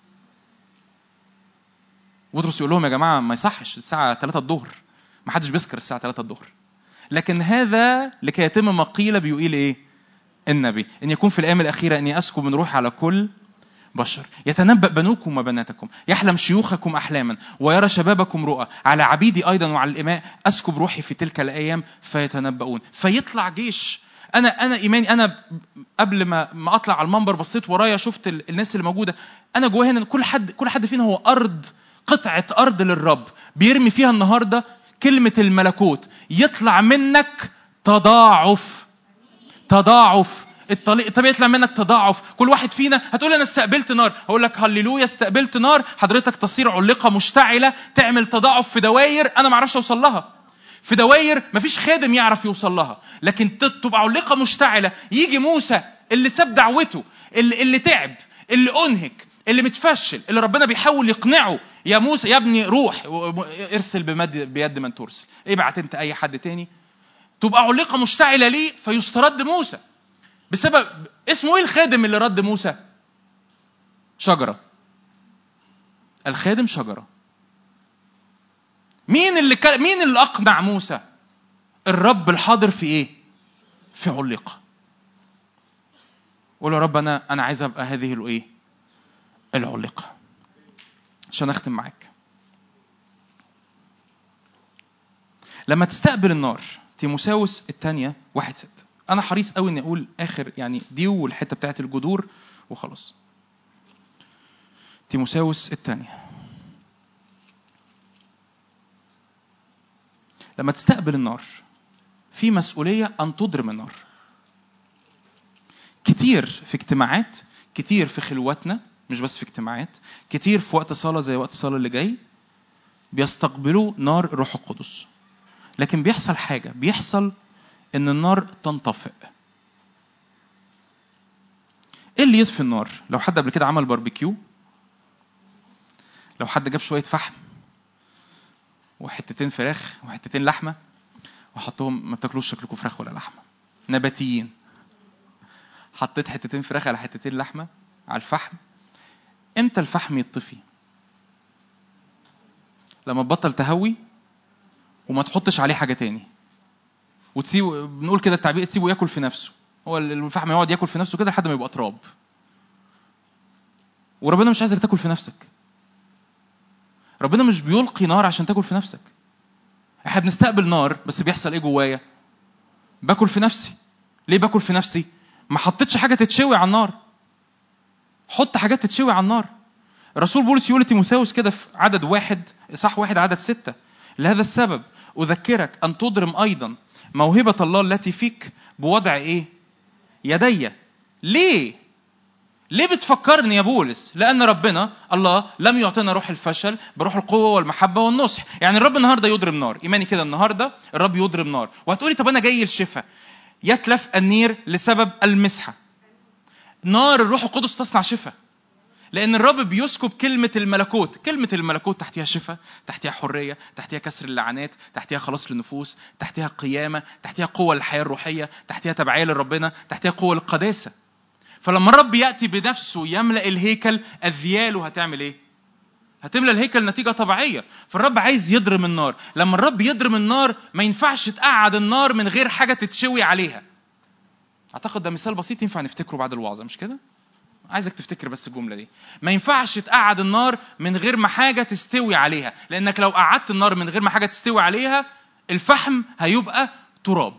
بطرس يقول لهم يا جماعه ما يصحش الساعه 3 الظهر ما حدش بيسكر الساعه 3 الظهر لكن هذا لكي يتم ما قيل بيقول ايه النبي ان يكون في الايام الاخيره اني اسكب من روحي على كل بشر يتنبأ بنوكم وبناتكم يحلم شيوخكم أحلاما ويرى شبابكم رؤى على عبيدي أيضا وعلى الإماء أسكب روحي في تلك الأيام فيتنبؤون فيطلع جيش أنا أنا إيماني أنا قبل ما ما أطلع على المنبر بصيت ورايا شفت ال- الناس اللي موجودة أنا جوايا هنا كل حد كل حد فينا هو أرض قطعة أرض للرب بيرمي فيها النهاردة كلمة الملكوت يطلع منك تضاعف تضاعف الطريق الطبيعي يطلع منك تضاعف كل واحد فينا هتقول انا استقبلت نار هقول لك هللويا استقبلت نار حضرتك تصير علقه مشتعله تعمل تضاعف في دواير انا ما اعرفش اوصل لها في دواير مفيش خادم يعرف يوصل لها لكن ت- تبقى علقه مشتعله يجي موسى اللي ساب دعوته اللي, اللي تعب اللي انهك اللي متفشل اللي ربنا بيحاول يقنعه يا موسى يا ابني روح و- و- ارسل بمد بيد من ترسل ابعت انت اي حد تاني تبقى علقه مشتعله ليه فيسترد موسى بسبب اسمه ايه الخادم اللي رد موسى شجره الخادم شجره مين اللي كان مين اللي اقنع موسى الرب الحاضر في ايه في علقه قول يا رب انا انا عايز ابقى هذه الايه العلقه عشان اختم معاك لما تستقبل النار تيموساوس الثانية واحد ست أنا حريص قوي إني أقول آخر يعني دي والحتة بتاعت الجذور وخلاص تيموساوس الثانية لما تستقبل النار في مسؤولية أن تضرم النار كتير في اجتماعات كتير في خلواتنا مش بس في اجتماعات كتير في وقت صلاة زي وقت الصلاة اللي جاي بيستقبلوا نار الروح القدس لكن بيحصل حاجة بيحصل إن النار تنطفئ إيه اللي يطفي النار؟ لو حد قبل كده عمل باربيكيو لو حد جاب شوية فحم وحتتين فراخ وحتتين لحمة وحطهم ما بتاكلوش شكلكم فراخ ولا لحمة نباتيين حطيت حتتين فراخ على حتتين لحمة على الفحم امتى الفحم يطفي؟ لما تبطل تهوي وما تحطش عليه حاجه تاني وتسيبه بنقول كده التعبير تسيبه ياكل في نفسه هو الفحم يقعد ياكل في نفسه كده لحد ما يبقى تراب وربنا مش عايزك تاكل في نفسك ربنا مش بيلقي نار عشان تاكل في نفسك احنا بنستقبل نار بس بيحصل ايه جوايا باكل في نفسي ليه باكل في نفسي ما حطيتش حاجه تتشوي على النار حط حاجات تتشوي على النار رسول بولس يقول لتيموثاوس كده في عدد واحد صح واحد عدد ستة لهذا السبب أذكرك أن تضرم أيضا موهبة الله التي فيك بوضع إيه؟ يدي ليه؟ ليه بتفكرني يا بولس؟ لأن ربنا الله لم يعطينا روح الفشل بروح القوة والمحبة والنصح، يعني الرب النهارده يضرم نار، إيماني كده النهارده الرب يضرم نار، وهتقولي طب أنا جاي الشفاء. يتلف النير لسبب المسحة. نار الروح القدس تصنع شفاء. لأن الرب بيسكب كلمة الملكوت، كلمة الملكوت تحتها شفاء، تحتها حرية، تحتها كسر اللعنات، تحتها خلاص للنفوس، تحتها قيامة، تحتها قوة للحياة الروحية، تحتها تبعية لربنا، تحتها قوة للقداسة. فلما الرب يأتي بنفسه يملأ الهيكل أذياله هتعمل إيه؟ هتملى الهيكل نتيجة طبيعية، فالرب عايز يضرم النار، لما الرب يضرم النار ما ينفعش تقعد النار من غير حاجة تتشوي عليها. أعتقد ده مثال بسيط ينفع نفتكره بعد الوعظة مش كده؟ عايزك تفتكر بس الجمله دي ما ينفعش تقعد النار من غير ما حاجه تستوي عليها لانك لو قعدت النار من غير ما حاجه تستوي عليها الفحم هيبقى تراب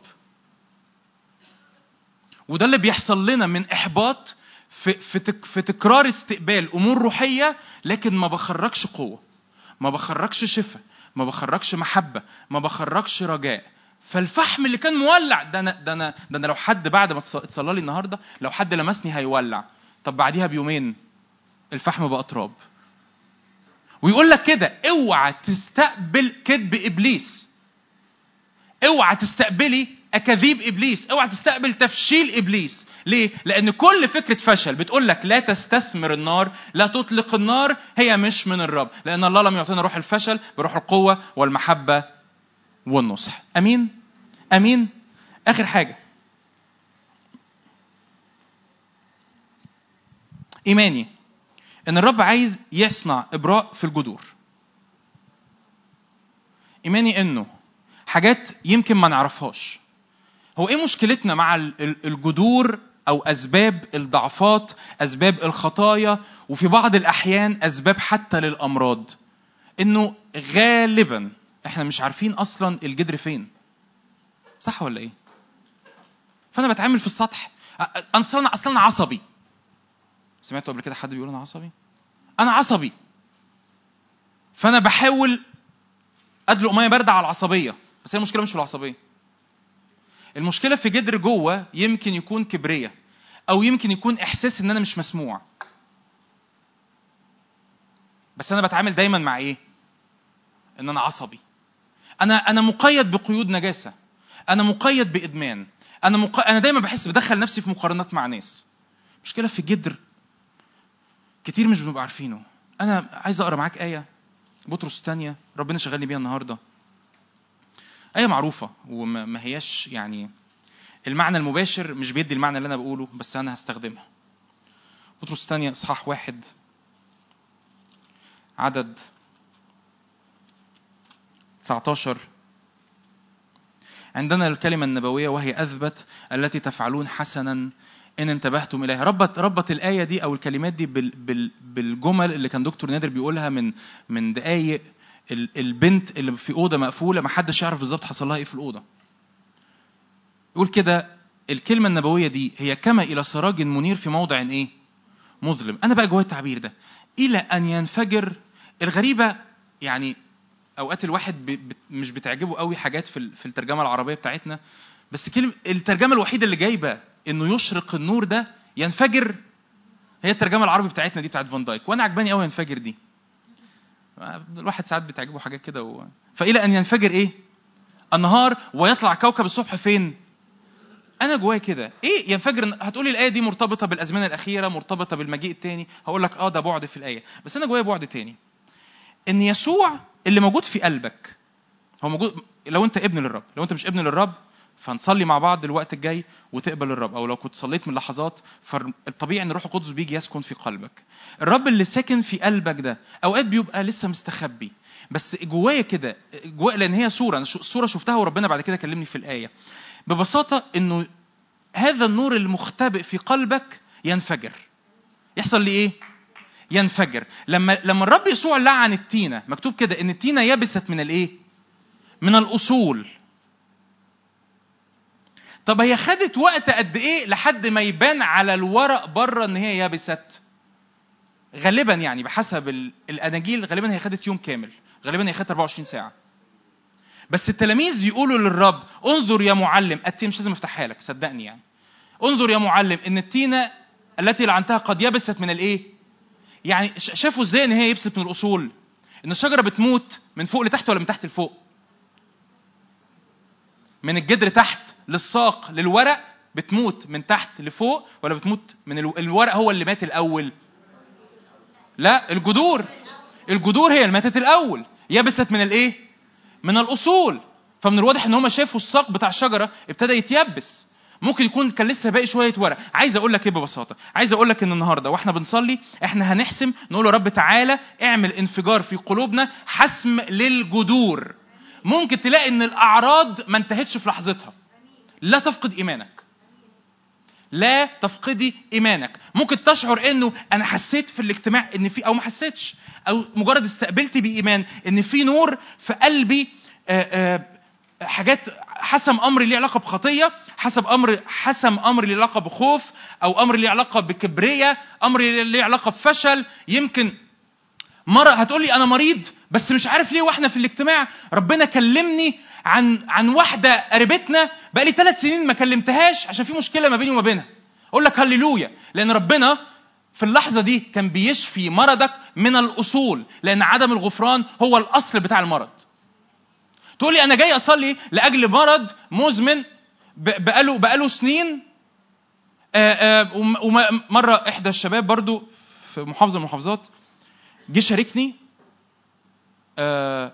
وده اللي بيحصل لنا من احباط في في تك في تكرار استقبال امور روحيه لكن ما بخرجش قوه ما بخرجش شفاء ما بخرجش محبه ما بخرجش رجاء فالفحم اللي كان مولع ده انا ده انا ده انا لو حد بعد ما اتصلى لي النهارده لو حد لمسني هيولع طب بعديها بيومين الفحم بقى تراب ويقول لك كده اوعى تستقبل كذب ابليس اوعى تستقبلي اكاذيب ابليس اوعى تستقبل تفشيل ابليس ليه لان كل فكره فشل بتقول لك لا تستثمر النار لا تطلق النار هي مش من الرب لان الله لم يعطينا روح الفشل بروح القوه والمحبه والنصح امين امين اخر حاجه ايماني ان الرب عايز يصنع ابراء في الجذور ايماني انه حاجات يمكن ما نعرفهاش هو ايه مشكلتنا مع الجذور او اسباب الضعفات اسباب الخطايا وفي بعض الاحيان اسباب حتى للامراض انه غالبا احنا مش عارفين اصلا الجدر فين صح ولا ايه فانا بتعامل في السطح اصلا اصلا انا عصبي سمعتوا قبل كده حد بيقول انا عصبي انا عصبي فانا بحاول ادلق ميه بارده على العصبيه بس هي المشكله مش في العصبيه المشكله في جدر جوه يمكن يكون كبريه او يمكن يكون احساس ان انا مش مسموع بس انا بتعامل دايما مع ايه ان انا عصبي انا انا مقيد بقيود نجاسه انا مقيد بادمان انا مق... انا دايما بحس بدخل نفسي في مقارنات مع ناس مشكله في جدر كتير مش بنبقى عارفينه انا عايز اقرا معاك ايه بطرس الثانيه ربنا شغلني بيها النهارده آية معروفة وما هياش يعني المعنى المباشر مش بيدي المعنى اللي أنا بقوله بس أنا هستخدمها. بطرس الثانية إصحاح واحد عدد 19 عندنا الكلمة النبوية وهي أثبت التي تفعلون حسنا إن انتبهتم إليها ربط ربط الآية دي أو الكلمات دي بالجمل اللي كان دكتور نادر بيقولها من من دقايق البنت اللي في اوضه مقفوله ما حدش يعرف بالظبط حصل لها ايه في الاوضه يقول كده الكلمه النبويه دي هي كما الى سراج منير في موضع ايه مظلم انا بقى جوايا التعبير ده الى ان ينفجر الغريبه يعني اوقات الواحد مش بتعجبه قوي حاجات في في الترجمه العربيه بتاعتنا بس كلمه الترجمه الوحيده اللي جايبه انه يشرق النور ده ينفجر هي الترجمه العربي بتاعتنا دي بتاعت فان دايك وانا عجباني قوي ينفجر دي الواحد ساعات بتعجبه حاجات كده و... فإلى أن ينفجر إيه؟ النهار ويطلع كوكب الصبح فين؟ أنا جوايا كده، إيه ينفجر هتقولي الآية دي مرتبطة بالأزمنة الأخيرة، مرتبطة بالمجيء التاني، هقول لك آه ده بعد في الآية، بس أنا جوايا بعد تاني. إن يسوع اللي موجود في قلبك هو موجود لو أنت ابن للرب، لو أنت مش ابن للرب فنصلي مع بعض الوقت الجاي وتقبل الرب او لو كنت صليت من لحظات فالطبيعي ان الروح القدس بيجي يسكن في قلبك الرب اللي ساكن في قلبك ده اوقات بيبقى لسه مستخبي بس جوايا كده جوايا لان هي صوره انا الصوره شفتها وربنا بعد كده كلمني في الايه ببساطه انه هذا النور المختبئ في قلبك ينفجر يحصل لي ايه ينفجر لما لما الرب يسوع لعن التينه مكتوب كده ان التينه يبست من الايه من الاصول طب هي خدت وقت قد ايه لحد ما يبان على الورق بره ان هي يابست غالبا يعني بحسب الاناجيل غالبا هي خدت يوم كامل غالبا هي خدت 24 ساعه بس التلاميذ يقولوا للرب انظر يا معلم التين مش لازم افتحها لك صدقني يعني انظر يا معلم ان التينه التي لعنتها قد يبست من الايه يعني شافوا ازاي ان هي يبست من الاصول ان الشجره بتموت من فوق لتحت ولا من تحت لفوق من الجدر تحت للساق للورق بتموت من تحت لفوق ولا بتموت من الورق هو اللي مات الاول لا الجذور الجذور هي اللي ماتت الاول يبست من الايه من الاصول فمن الواضح ان هم شافوا الساق بتاع الشجره ابتدى يتيبس ممكن يكون كان لسه باقي شويه ورق عايز اقول لك ايه ببساطه عايز اقول لك ان النهارده واحنا بنصلي احنا هنحسم نقول يا رب تعالى اعمل انفجار في قلوبنا حسم للجذور ممكن تلاقي ان الاعراض ما انتهتش في لحظتها لا تفقد ايمانك لا تفقدي ايمانك ممكن تشعر انه انا حسيت في الاجتماع ان في او ما حسيتش او مجرد استقبلتي بايمان ان في نور في قلبي آآ آآ حاجات حسم امر ليه علاقه بخطيه حسب امر حسم امر ليه علاقه بخوف او امر ليه علاقه بكبريه امر ليه علاقه بفشل يمكن مرة هتقولي أنا مريض بس مش عارف ليه واحنا في الاجتماع ربنا كلمني عن عن واحده قريبتنا بقالي ثلاث سنين ما كلمتهاش عشان في مشكله ما بيني وما بينها اقول لك هللويا لان ربنا في اللحظه دي كان بيشفي مرضك من الاصول لان عدم الغفران هو الاصل بتاع المرض تقول لي انا جاي اصلي لاجل مرض مزمن ب- بقاله بقاله سنين آه، آه، وم- ومره احدى الشباب برضو في محافظه من المحافظات جه شاركني آه،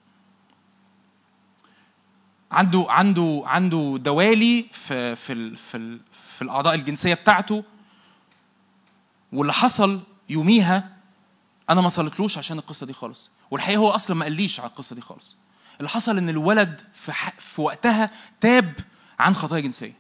عنده عنده عنده دوالي في في ال- في ال- في الاعضاء الجنسيه بتاعته واللي حصل يوميها انا ما صليتلوش عشان القصه دي خالص والحقيقه هو اصلا ما قاليش على القصه دي خالص اللي حصل ان الولد في, ح... في وقتها تاب عن خطايا جنسيه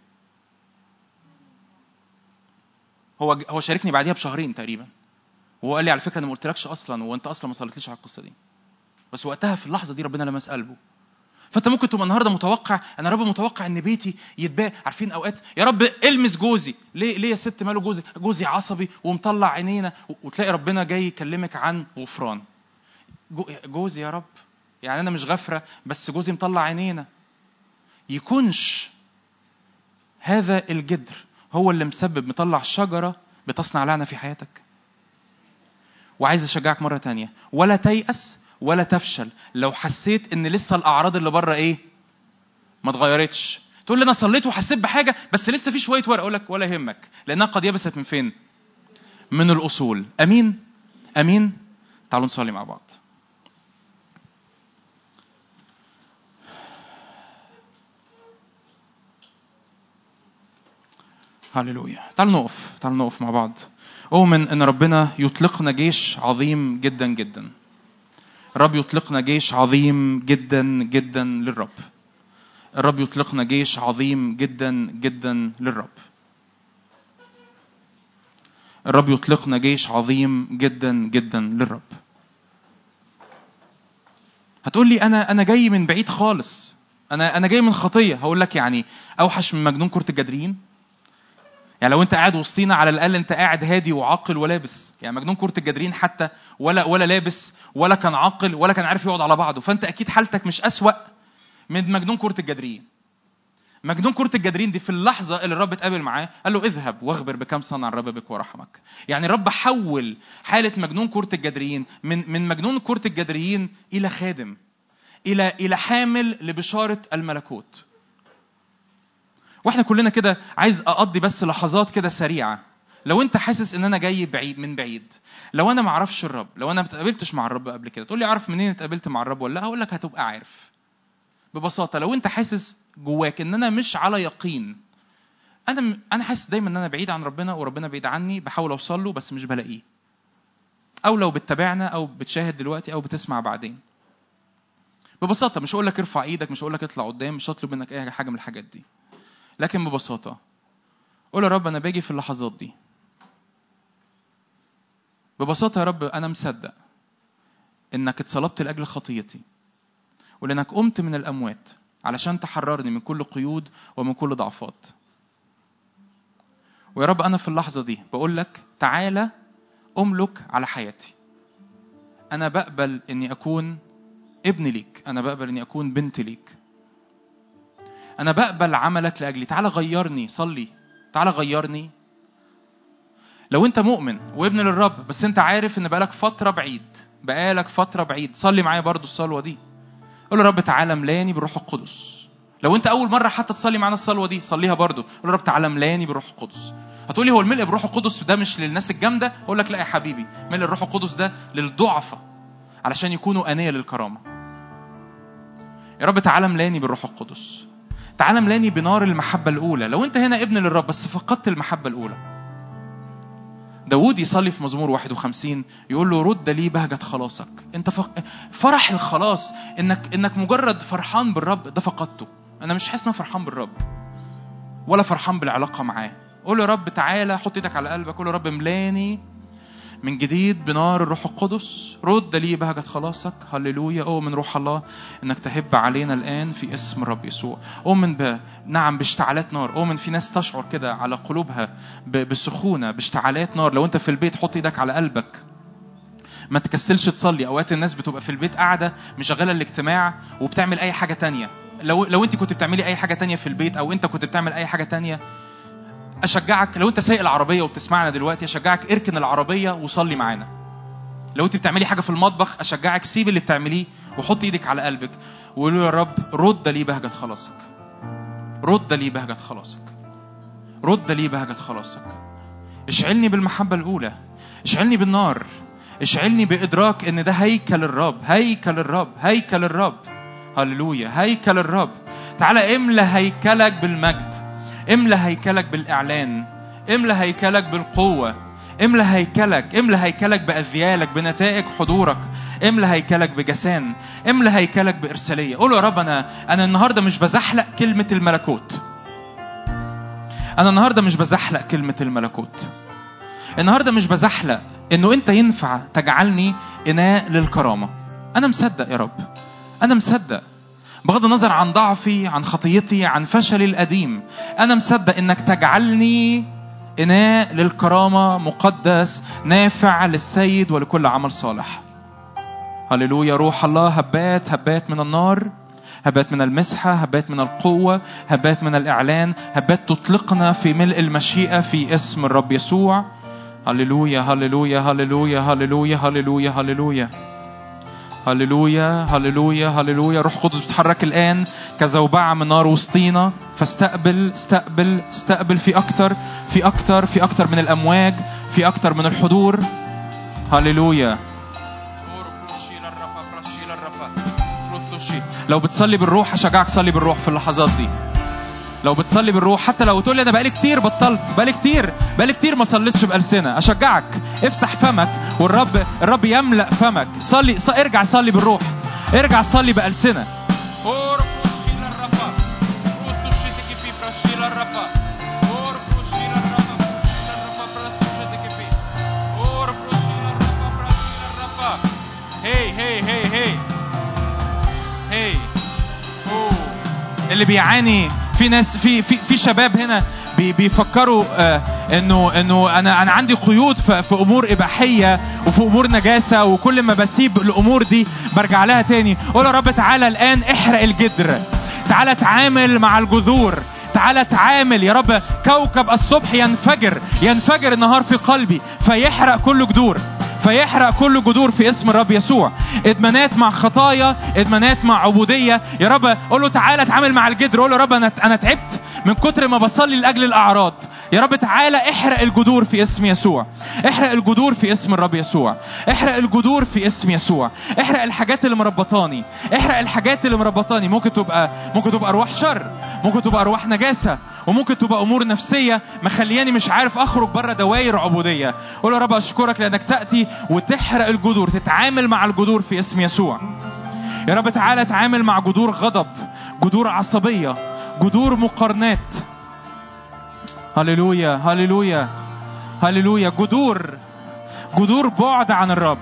هو هو شاركني بعديها بشهرين تقريبا وهو قال لي على فكره انا ما قلتلكش اصلا وانت اصلا ما صليتليش على القصه دي بس وقتها في اللحظه دي ربنا لمس قلبه فانت ممكن تبقى النهارده متوقع انا رب متوقع ان بيتي يتباع عارفين اوقات يا رب المس جوزي ليه ليه يا ست ماله جوزي جوزي عصبي ومطلع عينينا و- وتلاقي ربنا جاي يكلمك عن غفران جو- جوزي يا رب يعني انا مش غفره بس جوزي مطلع عينينا يكونش هذا الجدر هو اللي مسبب مطلع شجره بتصنع لعنه في حياتك وعايز اشجعك مره تانية ولا تيأس ولا تفشل لو حسيت ان لسه الاعراض اللي بره ايه ما اتغيرتش تقول لي انا صليت وحسيت بحاجه بس لسه في شويه ورق اقول لك ولا يهمك لانها قد يبست من فين من الاصول امين امين تعالوا نصلي مع بعض هللويا تعالوا نقف تعالوا نقف مع بعض أؤمن أن ربنا يطلقنا جيش عظيم جدا جدا الرب يطلقنا جيش عظيم جدا جدا للرب الرب يطلقنا جيش عظيم جدا جدا للرب الرب يطلقنا جيش عظيم جدا جدا للرب هتقول لي انا انا جاي من بعيد خالص انا انا جاي من خطيه هقول لك يعني اوحش من مجنون كره الجدرين يعني لو انت قاعد وسطينا على الاقل انت قاعد هادي وعاقل ولابس يعني مجنون كره الجدرين حتى ولا ولا لابس ولا كان عاقل ولا كان عارف يقعد على بعضه فانت اكيد حالتك مش اسوأ من مجنون كره الجدرين مجنون كرة الجدرين دي في اللحظة اللي الرب اتقابل معاه قال له اذهب واخبر بكم صنع الرب بك ورحمك يعني الرب حول حالة مجنون كرة الجدريين من من مجنون كرة الجدريين إلى خادم إلى إلى حامل لبشارة الملكوت واحنا كلنا كده عايز اقضي بس لحظات كده سريعه لو انت حاسس ان انا جاي بعيد من بعيد لو انا ما اعرفش الرب لو انا ما اتقابلتش مع الرب قبل كده تقول لي اعرف منين اتقابلت مع الرب ولا لا هقول لك هتبقى عارف ببساطه لو انت حاسس جواك ان انا مش على يقين انا انا حاسس دايما ان انا بعيد عن ربنا وربنا بعيد عني بحاول اوصل له بس مش بلاقيه او لو بتتابعنا او بتشاهد دلوقتي او بتسمع بعدين ببساطه مش هقول لك ارفع ايدك مش هقول لك اطلع قدام مش هطلب منك اي حاجه من الحاجات دي لكن ببساطه قول يا رب انا باجي في اللحظات دي ببساطه يا رب انا مصدق انك اتصلبت لاجل خطيتي ولانك قمت من الاموات علشان تحررني من كل قيود ومن كل ضعفات ويا رب انا في اللحظه دي بقول لك تعالى املك على حياتي انا بقبل اني اكون ابن ليك انا بقبل اني اكون بنت ليك انا بقبل عملك لاجلي تعالى غيرني صلي تعالى غيرني لو انت مؤمن وابن للرب بس انت عارف ان بقالك فتره بعيد بقالك فتره بعيد صلي معايا برضو الصلوه دي قول يا رب تعالى ملاني بالروح القدس لو انت اول مره حتى تصلي معانا الصلوه دي صليها برضو قول يا رب تعالى ملاني بالروح القدس هتقولي هو الملء بالروح القدس ده مش للناس الجامده اقول لك لا يا حبيبي ملء الروح القدس ده للضعفاء علشان يكونوا انيه للكرامه يا رب تعالى ملاني بالروح القدس تعالى ملاني بنار المحبه الاولى لو انت هنا ابن للرب بس فقدت المحبه الاولى داود يصلي في مزمور 51 يقول له رد لي بهجة خلاصك انت فق... فرح الخلاص انك انك مجرد فرحان بالرب ده فقدته انا مش حاسس ان أنا فرحان بالرب ولا فرحان بالعلاقه معاه قول له يا رب تعالى حط ايدك على قلبك قول له يا رب ملاني من جديد بنار الروح القدس رد لي بهجة خلاصك هللويا أؤمن روح الله إنك تهب علينا الآن في اسم الرب يسوع أؤمن ب... نعم باشتعالات نار أؤمن في ناس تشعر كده على قلوبها ب... بسخونة باشتعالات نار لو أنت في البيت حط إيدك على قلبك ما تكسلش تصلي اوقات الناس بتبقى في البيت قاعده مشغله الاجتماع وبتعمل اي حاجه تانية لو لو انت كنت بتعملي اي حاجه تانية في البيت او انت كنت بتعمل اي حاجه تانية اشجعك لو انت سايق العربيه وبتسمعنا دلوقتي اشجعك اركن العربيه وصلي معانا لو انت بتعملي حاجه في المطبخ اشجعك سيب اللي بتعمليه وحط ايدك على قلبك وقول له يا رب رد لي بهجه خلاصك رد لي بهجه خلاصك رد لي بهجه خلاصك اشعلني بالمحبه الاولى اشعلني بالنار اشعلني بادراك ان ده هيكل الرب هيكل الرب هيكل الرب هللويا هيكل الرب تعالى املى هيكلك بالمجد املى هيكلك بالاعلان املى هيكلك بالقوه املى هيكلك املى هيكلك باذيالك بنتائج حضورك املى هيكلك بجسان املى هيكلك بارساليه قول يا رب انا انا النهارده مش بزحلق كلمه الملكوت انا النهارده مش بزحلق كلمه الملكوت النهارده مش بزحلق انه انت ينفع تجعلني اناء للكرامه انا مصدق يا رب انا مصدق بغض النظر عن ضعفي عن خطيتي عن فشلي القديم انا مصدق انك تجعلني اناء للكرامه مقدس نافع للسيد ولكل عمل صالح هللويا روح الله هبات هبات من النار هبات من المسحة هبات من القوة هبات من الإعلان هبات تطلقنا في ملء المشيئة في اسم الرب يسوع هللويا هللويا هللويا هللويا هللويا هللويا هللويا هللويا هللويا روح قدس بتحرك الآن كزوبعة من نار وسطينا فاستقبل استقبل استقبل في أكتر في أكتر في أكتر من الأمواج في أكتر من الحضور هللويا لو بتصلي بالروح هشجعك صلي بالروح في اللحظات دي لو بتصلي بالروح حتى لو تقول لي انا بقالي كتير بطلت بقالي كتير بقالي كتير ما صليتش بألسنة اشجعك افتح فمك والرب الرب يملأ فمك صلي ص... ارجع صلي بالروح ارجع صلي بألسنة هي هي هي هي هي أوه. اللي بيعاني في ناس في في في شباب هنا بي بيفكروا آه انه انه انا انا عندي قيود في, في امور اباحيه وفي امور نجاسه وكل ما بسيب الامور دي برجع لها تاني قول يا رب تعالى الان احرق الجدر تعالى تعامل مع الجذور تعالى تعامل يا رب كوكب الصبح ينفجر ينفجر النهار في قلبي فيحرق كل جذور فيحرق كل جذور في اسم الرب يسوع ادمانات مع خطايا ادمانات مع عبوديه يا رب قول له تعالى اتعامل مع الجدر قول له يا رب انا انا تعبت من كتر ما بصلي لاجل الاعراض يا رب تعالى احرق الجذور في اسم يسوع احرق الجذور في اسم الرب يسوع احرق الجذور في اسم يسوع احرق الحاجات اللي مربطاني احرق الحاجات اللي مربطاني ممكن تبقى ممكن تبقى ارواح شر ممكن تبقى ارواح نجاسه وممكن تبقى امور نفسيه مخلياني مش عارف اخرج بره دوائر عبوديه قول يا رب اشكرك لانك تاتي وتحرق الجذور تتعامل مع الجذور في اسم يسوع يا رب تعالى تعامل مع جذور غضب جذور عصبيه جذور مقارنات هللويا هللويا هللويا جذور جذور بعد عن الرب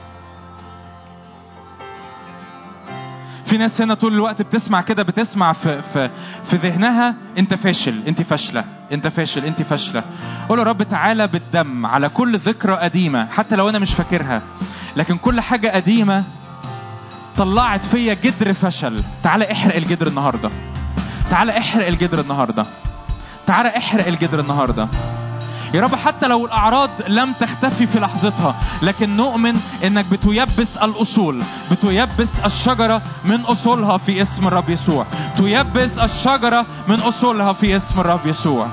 في ناس هنا طول الوقت بتسمع كده بتسمع في في في ذهنها انت فاشل انت فاشله انت فاشل انت فاشله قول يا رب تعالى بالدم على كل ذكرى قديمه حتى لو انا مش فاكرها لكن كل حاجه قديمه طلعت فيا جدر فشل تعالى احرق الجدر النهارده تعالى احرق الجدر النهارده تعالى احرق الجدر النهارده يا رب حتى لو الاعراض لم تختفي في لحظتها لكن نؤمن انك بتيبس الاصول بتيبس الشجره من اصولها في اسم الرب يسوع تيبس الشجره من اصولها في اسم الرب يسوع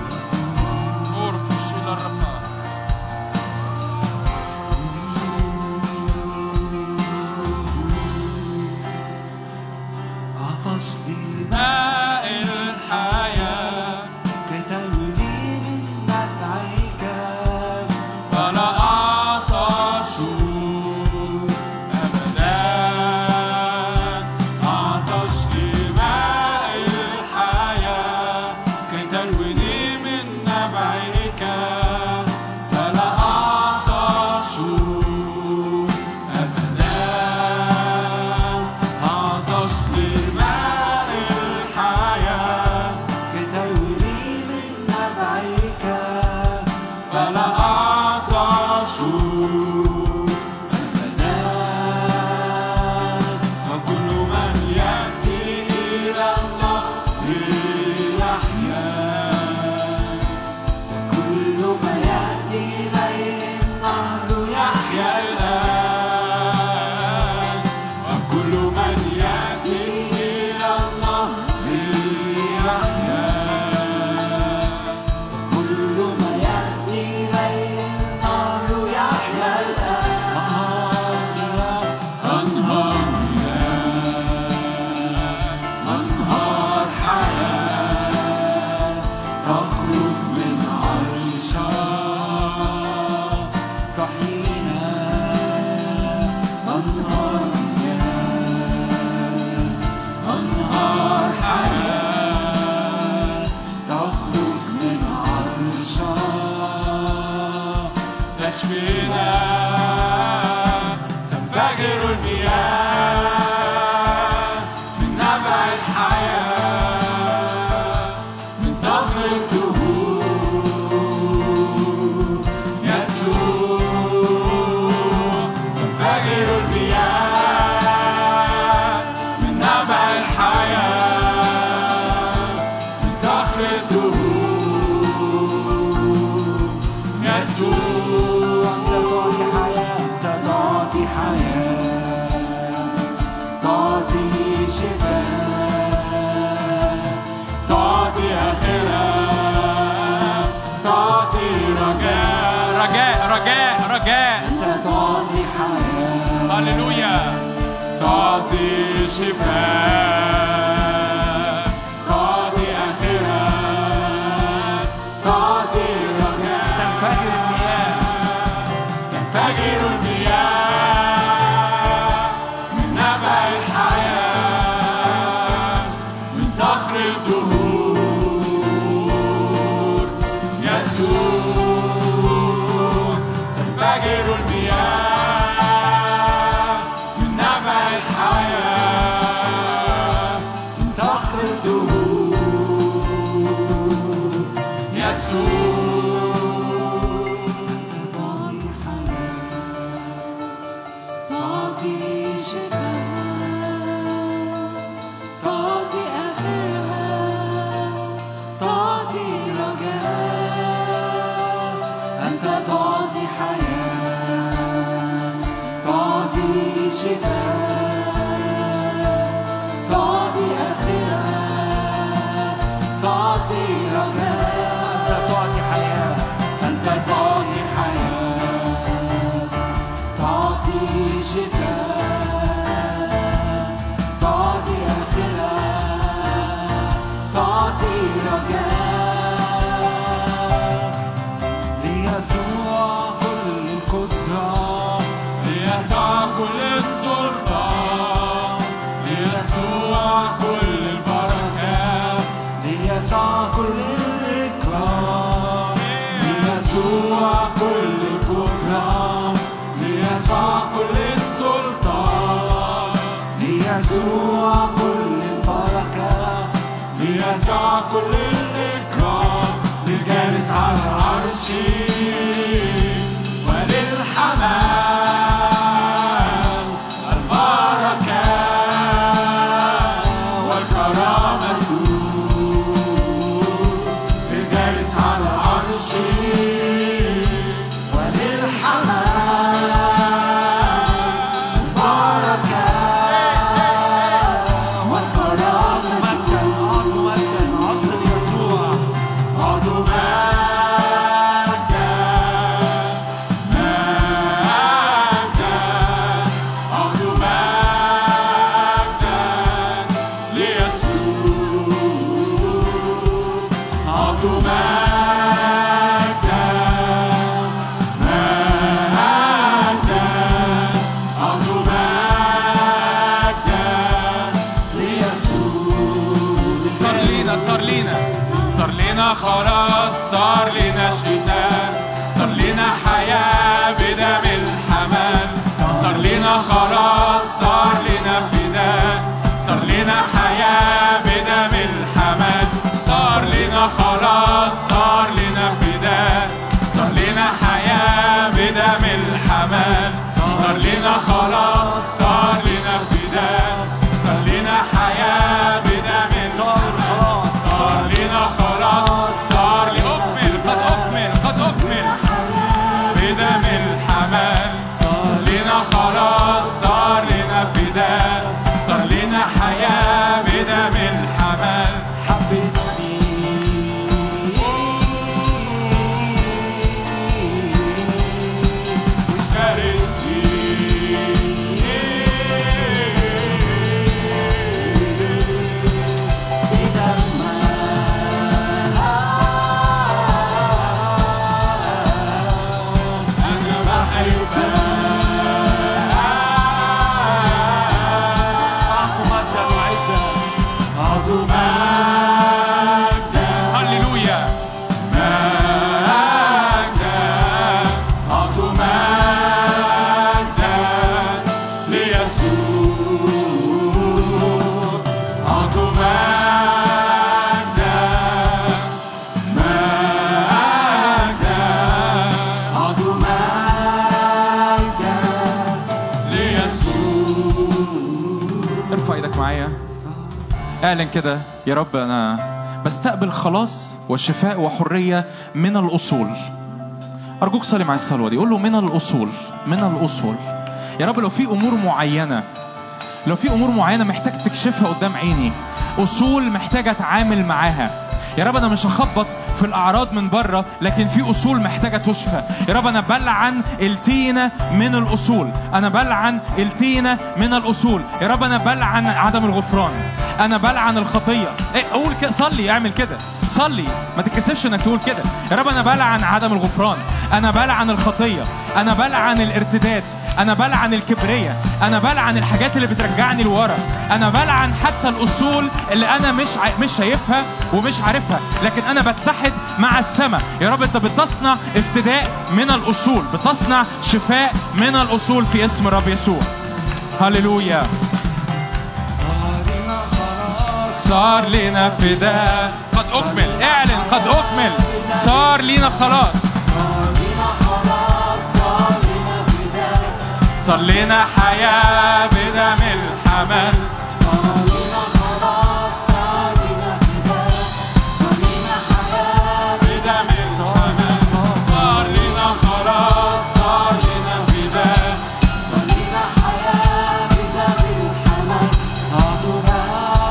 عطشت ماء الحياة كتوليد نبعك فلا أعطش أبدا عطشت ماء الحياة كتلويني من نبعك فلا أعطش أبدا عطشت ماء الحياة كتولي من نبعك فلا أعطش أخرنا تنفجر المياه من نبع الحياة من صخر الدهور يسوع تنفجر المياه من نبع الحياة من صخر الدهور يسوع أنت تعطي حياة أنت تعطي حياة تعطي شفاء تعطي آخرة تعطي رجاء رجاء رجاء رجاء أنت تعطي حياة هللويا تعطي شفاء تعطي آخرة تعطي رجاء تنفجر المياه تنفجر المياه من نبع الحياة من صخر الدهور يسوع تنفجر المياه من نبع الحياة من صخر الدهور يسوع تعطي حياة تعطي شفاء تعطي آخرها تعطي رجاء أنت تعطي حياة تعطي شفاء تعطي آخرها تعطي رجاء أنت تعطي حياة أنت تعطي حياة تعطي شفاء تعطي آخرة تعطي رجاء ليسوع كل القدرة ليسوع كل السلطان ليسوع كل البركات ليسوع كل الإكرام ليسوع كل القدرة ليسوع كل السلطان ليسوع كل البركة ليسوع كل الإكرام للجالس على العرش وللحمام البركة والكرامة للجالس على العرش وللحمام البركة والكرامة مجدا أعطوا مجدا أعطوا يسوع أعطوا مجدا اعلن كده يا رب انا بستقبل خلاص وشفاء وحريه من الاصول ارجوك صلي معايا الصلوه دي قول له من الاصول من الاصول يا رب لو في امور معينه لو في امور معينه محتاج تكشفها قدام عيني اصول محتاجه اتعامل معاها يا رب انا مش هخبط في الاعراض من بره لكن في اصول محتاجه تشفى يا رب انا بلعن التينه من الاصول انا بلعن التينه من الاصول يا رب انا بلعن عدم الغفران انا بلعن الخطيه إيه قول كده صلي اعمل كده صلي ما تتكسفش انك تقول كده يا رب انا بلعن عدم الغفران انا بلعن الخطيه انا بلعن الارتداد انا بلعن الكبرية انا بلعن الحاجات اللي بترجعني لورا انا بلعن حتى الاصول اللي انا مش ع... مش شايفها ومش عارفها لكن انا بتحد مع السماء يا رب انت بتصنع افتداء من الاصول بتصنع شفاء من الاصول في اسم الرب يسوع هللويا صارنا خلاص صار لنا فداء قد اكمل اعلن قد اكمل صار لنا خلاص صارنا خلاص صارنا فداء صار لنا حياة بدم الحمل صارنا خلاص صارنا فداء صارنا حياة بدم الحمل صار لنا خلاص صار لنا فداء صارنا حياة بدم الحمل عطونا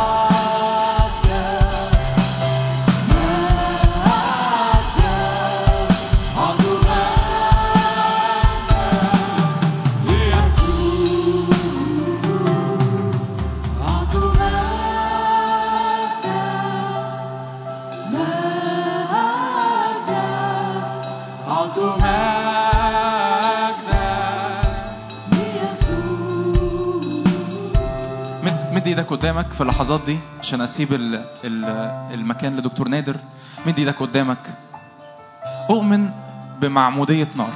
مد مد ايدك قدامك في اللحظات دي عشان اسيب ال ال المكان لدكتور نادر مد ايدك قدامك اؤمن بمعمودية نار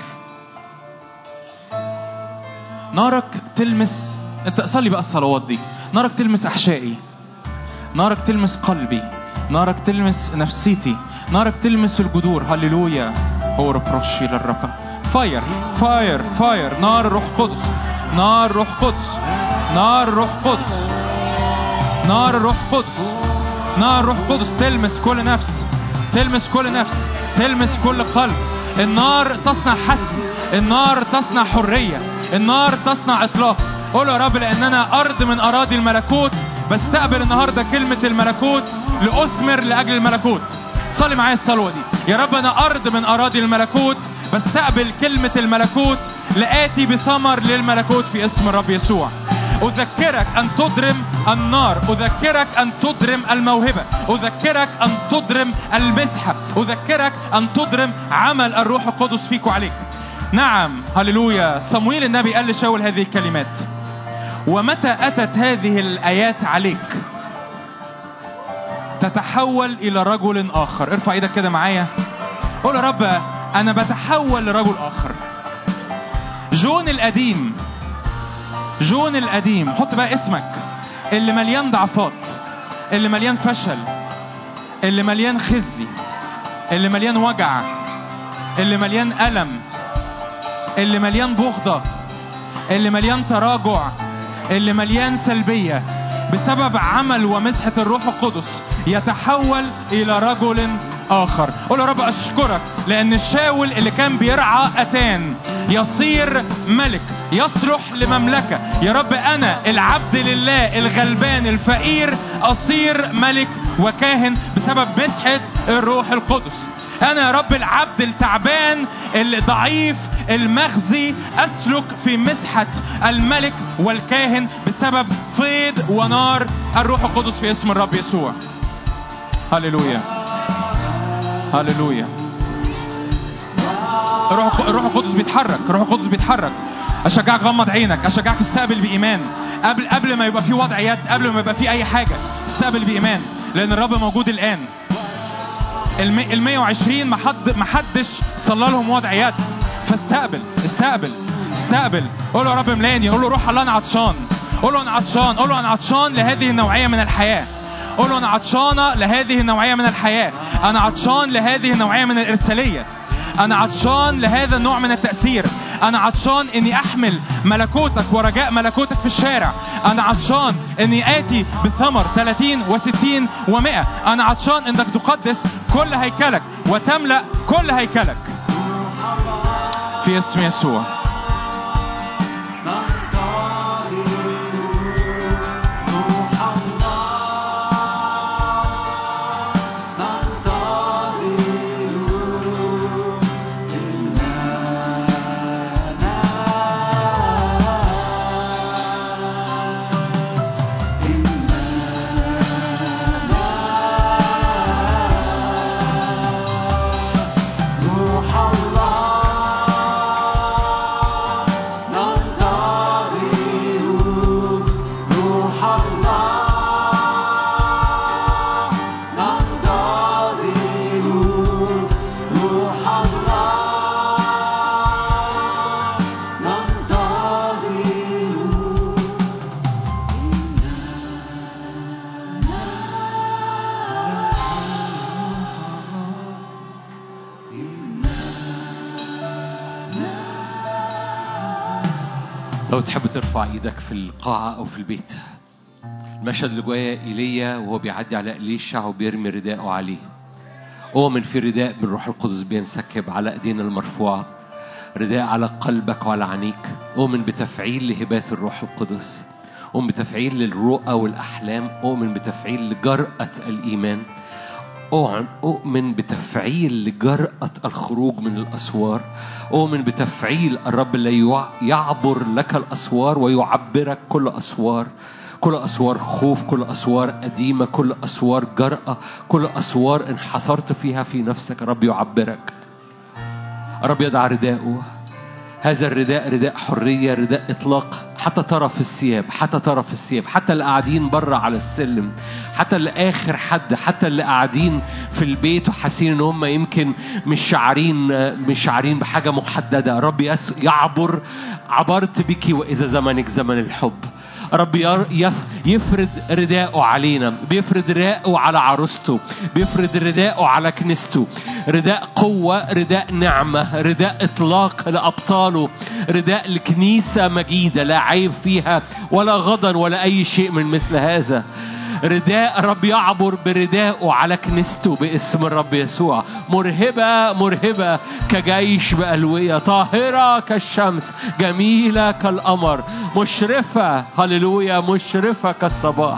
نارك تلمس انت صلي بقى الصلوات دي نارك تلمس احشائي نارك تلمس قلبي نارك تلمس نفسيتي نارك تلمس الجذور هللويا هو ربروشي للرب فاير فاير فاير نار روح قدس نار روح قدس نار روح قدس نار روح قدس نار روح قدس تلمس كل نفس تلمس كل نفس تلمس كل قلب النار تصنع حسم النار تصنع حرية النار تصنع إطلاق قول يا رب لأن أنا أرض من أراضي الملكوت بستقبل النهاردة كلمة الملكوت لأثمر لأجل الملكوت صلي معايا الصلوة دي يا رب أنا أرض من أراضي الملكوت بستقبل كلمة الملكوت لآتي بثمر للملكوت في اسم الرب يسوع أذكرك أن تضرم النار أذكرك أن تضرم الموهبة أذكرك أن تضرم المسحة أذكرك أن تضرم عمل الروح القدس فيك وعليك نعم هللويا صمويل النبي قال لشاول هذه الكلمات ومتى أتت هذه الآيات عليك تتحول إلى رجل آخر ارفع ايدك كده معايا قول يا رب أنا بتحول لرجل آخر جون القديم جون القديم حط بقى اسمك اللي مليان ضعفات اللي مليان فشل اللي مليان خزي اللي مليان وجع اللي مليان ألم اللي مليان بغضة اللي مليان تراجع اللي مليان سلبية بسبب عمل ومسحة الروح القدس يتحول إلى رجل آخر قول يا رب أشكرك لأن الشاول اللي كان بيرعى أتان يصير ملك يصلح لمملكة يا رب أنا العبد لله الغلبان الفقير أصير ملك وكاهن بسبب مسحة الروح القدس أنا يا رب العبد التعبان الضعيف المخزي أسلك في مسحة الملك والكاهن بسبب فيض ونار الروح القدس في اسم الرب يسوع هللويا هللويا الروح الروح القدس بيتحرك الروح القدس بيتحرك اشجعك غمض عينك اشجعك استقبل بايمان قبل قبل ما يبقى في وضع يد قبل ما يبقى في اي حاجه استقبل بايمان لان الرب موجود الان ال 120 ما حد ما حدش صلى لهم وضع يد فاستقبل استقبل استقبل قول له يا رب ملاني قول له روح الله انا عطشان قول له انا عطشان قول له انا عطشان لهذه النوعيه من الحياه قول له انا عطشانه لهذه النوعيه من الحياه انا عطشان لهذه النوعيه من الارساليه انا عطشان لهذا النوع من التاثير أنا عطشان إني أحمل ملكوتك ورجاء ملكوتك في الشارع أنا عطشان إني آتي بثمر 30 و60 و100 أنا عطشان إنك تقدس كل هيكلك وتملأ كل هيكلك في اسم يسوع روح الله ننتظر روح الله ننتظر روح الله ننتظر لو تحب ترفع ايدك في القاعة أو في البيت المشهد اللي جوايا ايليا وهو بيعدي على إليشع وبيرمي رداءه عليه أؤمن في رداء من روح القدس بينسكب على ايدينا المرفوعة رداء على قلبك وعلى عينيك أؤمن بتفعيل لهبات الروح القدس أؤمن بتفعيل للرؤى والأحلام أؤمن بتفعيل لجرأة الإيمان أؤمن أؤمن بتفعيل لجرأة الخروج من الأسوار أؤمن بتفعيل الرب اللي يع- يعبر لك الأسوار ويعبرك كل أسوار كل أسوار خوف كل أسوار قديمة كل أسوار جرأة كل أسوار انحصرت فيها في نفسك الرب يعبرك الرب يضع رداءه هذا الرداء رداء حرية رداء إطلاق حتى طرف الثياب حتى طرف الثياب حتى اللي قاعدين بره على السلم حتى اللي آخر حد حتى اللي قاعدين في البيت وحاسين إن هم يمكن مش شعرين مش شعرين بحاجة محددة رب يس- يعبر عبرت بك وإذا زمنك زمن الحب رب ير- يف- يفرد رداءه علينا بيفرد رداءه على عروسته بيفرد رداءه على كنيسته رداء قوة رداء نعمة رداء إطلاق لأبطاله رداء لكنيسة مجيدة لا عيب فيها ولا غضن ولا أي شيء من مثل هذا رداء رب يعبر برداءه على كنيسته باسم الرب يسوع مرهبة مرهبة كجيش بألوية طاهرة كالشمس جميلة كالقمر مشرفة هللويا مشرفة كالصباح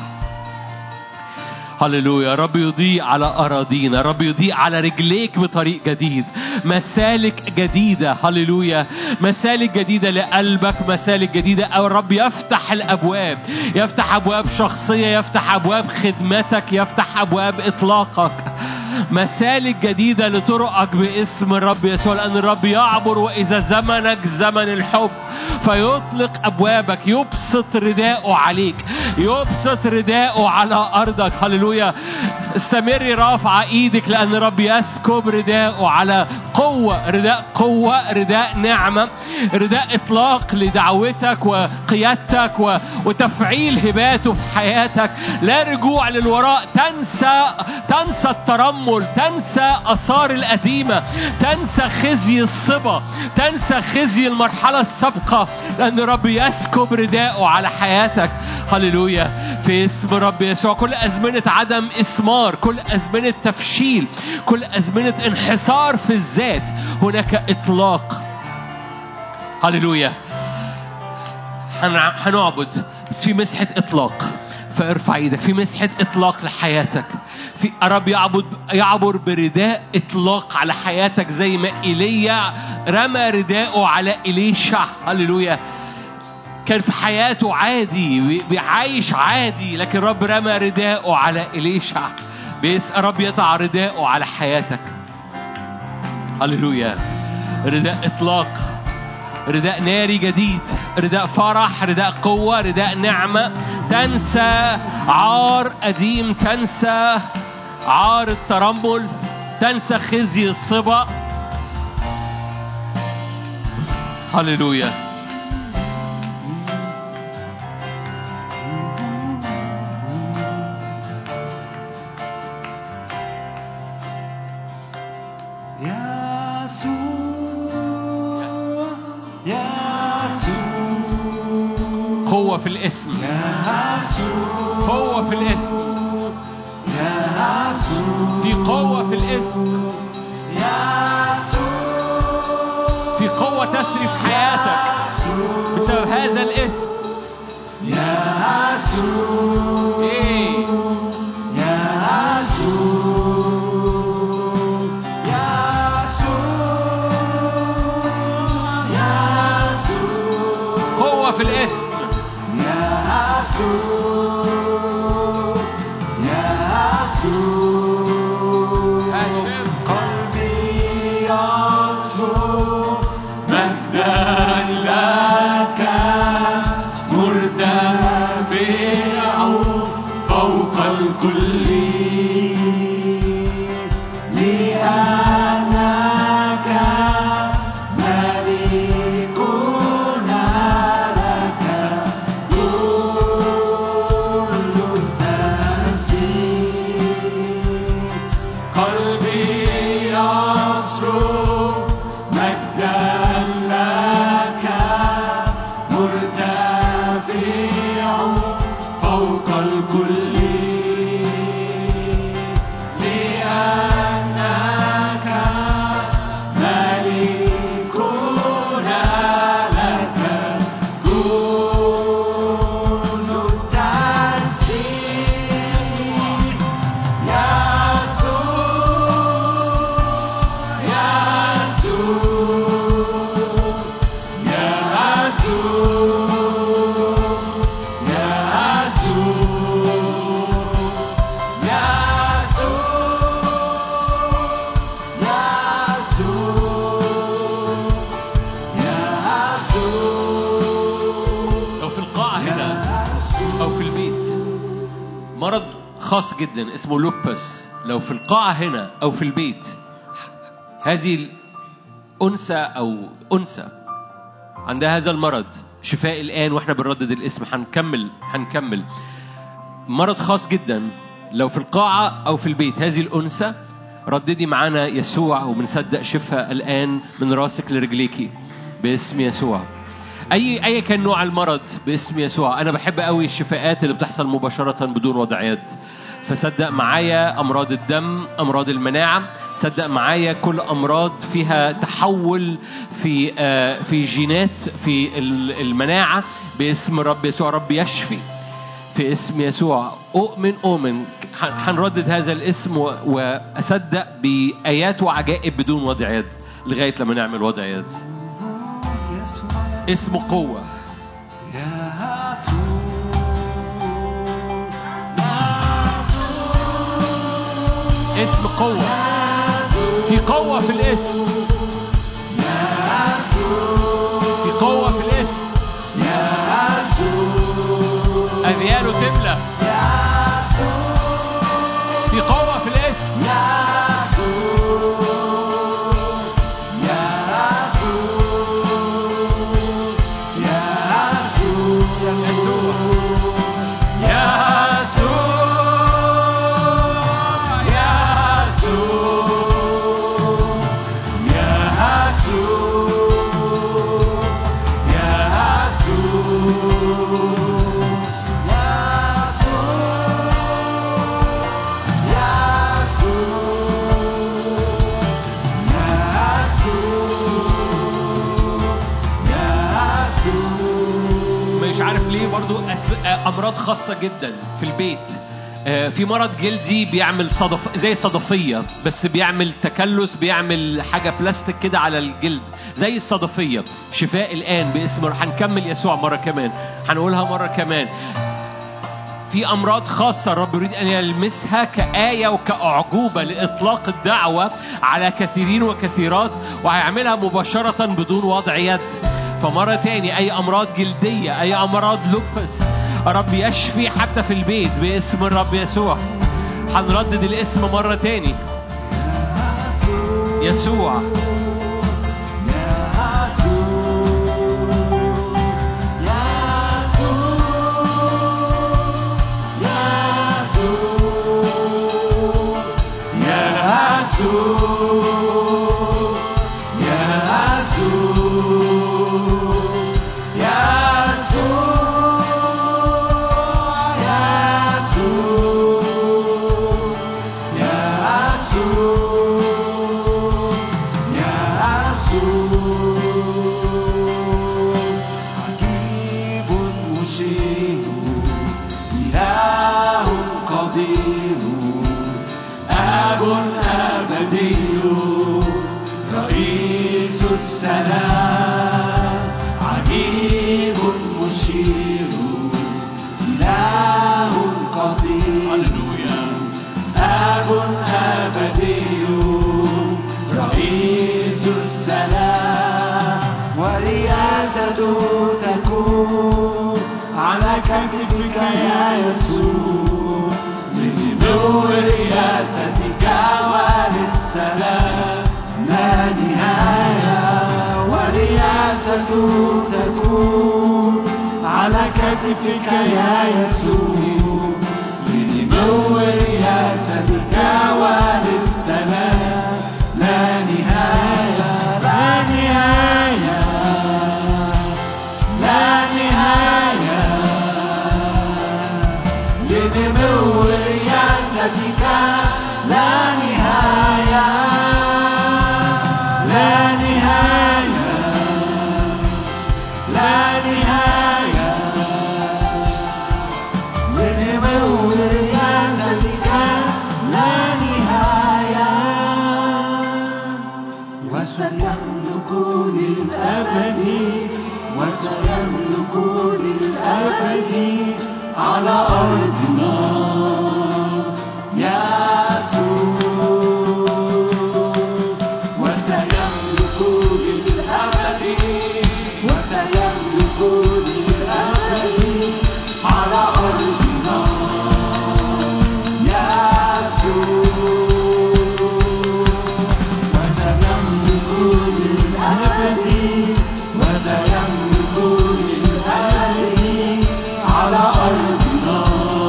هللويا رب يضيء على أراضينا رب يضيء على رجليك بطريق جديد مسالك جديدة هللويا مسالك جديدة لقلبك مسالك جديدة أو الرب يفتح الأبواب يفتح أبواب شخصية يفتح أبواب خدمتك يفتح أبواب إطلاقك مسالك جديدة لطرقك باسم الرب يسوع لأن الرب يعبر وإذا زمنك زمن الحب فيطلق أبوابك يبسط رداءه عليك يبسط رداءه على أرضك هللويا استمري رافعة إيدك لأن الرب يسكب رداءه على قوة رداء قوة رداء نعمة رداء إطلاق لدعوتك وقيادتك و... وتفعيل هباته في حياتك لا رجوع للوراء تنسى تنسى الترمل تنسى آثار القديمة تنسى خزي الصبا تنسى خزي المرحلة السابقة لأن الرب يسكب رداءه على حياتك هللويا في اسم رب يسوع كل أزمنة عدم إثمار كل أزمنة تفشيل كل أزمنة انحصار في الذات هناك إطلاق هللويا هن- هنعبد بس في مسحة إطلاق فارفع ايدك في مسحة إطلاق لحياتك في رب يعبد يعبر برداء إطلاق على حياتك زي ما إيليا رمى رداءه على إليشع هللويا كان في حياته عادي بي- بيعايش عادي لكن رب رمى رداءه على إليشع بيس رب يضع رداءه على حياتك هللويا رداء إطلاق رداء ناري جديد رداء فرح رداء قوة رداء نعمة تنسى عار قديم تنسى عار الترمل تنسى خزي الصبا هللويا يسوع قوة في الاسم قوة في الاسم في قوة في الاسم في قوة تسري في حياتك بسبب هذا الاسم إيه. قوة في الاسم هاشم قلبي يصفو مجدا لك مرتفع فوق الكل لأنك ملكنا لك كل التسبيح قلبي يصرخ مجدا لك مرتفع فوق الكل لأنك ملكنا لك كل التسبيح لو في القاعة هنا أو في البيت مرض خاص جدا اسمه لوبس لو في القاعة هنا أو في البيت هذه الأنثى أو أنثى عندها هذا المرض شفاء الآن وإحنا بنردد الاسم هنكمل هنكمل مرض خاص جدا لو في القاعة أو في البيت هذه الأنثى رددي معانا يسوع وبنصدق شفاء الآن من راسك لرجليكي باسم يسوع اي اي كان نوع المرض باسم يسوع انا بحب قوي الشفاءات اللي بتحصل مباشره بدون وضع يد فصدق معايا امراض الدم امراض المناعه صدق معايا كل امراض فيها تحول في آه، في جينات في ال- المناعه باسم رب يسوع رب يشفي في اسم يسوع أؤمن أؤمن ح- هنردد هذا الاسم و- وأصدق بآيات وعجائب بدون وضع يد لغاية لما نعمل وضع يد اسم قوة اسم قوة في قوة في الاسم في قوة في الاسم أذياله تملى في قوة في الاسم يسوع مش عارف ليه برضو أس... امراض خاصه جدا في البيت آه، في مرض جلدي بيعمل صدف زي صدفيه بس بيعمل تكلس بيعمل حاجه بلاستيك كده على الجلد زي الصدفيه شفاء الان باسم هنكمل يسوع مره كمان هنقولها مره كمان في امراض خاصه الرب يريد ان يلمسها كايه وكاعجوبه لاطلاق الدعوه على كثيرين وكثيرات وهيعملها مباشره بدون وضع يد فمره تاني اي امراض جلديه اي امراض لوبس رب يشفي حتى في البيت باسم الرب يسوع هنردد الاسم مره تاني يسوع مشير إله قدير آب أبدي رئيس السلام عجيب مشير إله قدير آب أبدي رئيس السلام ورياسة تكون على كتفك يا يسوع من نور رياستك وللسلام لا نهاية ورياسة تكون على كتفك يا يسوع لنمو رياستك وللسلام لا نهاية لا نهاية لا نهاية لنمو رياستك لا نهاية لا نهاية لا نهاية لنمو رياستك لا نهاية وسيملك للأبد وسيملك للأبد على أرضنا يسوع وسيملك للأبد وسيملك للأبد على أرضنا يسوع وسيملك للأبد وسيملك للأبد على أرضنا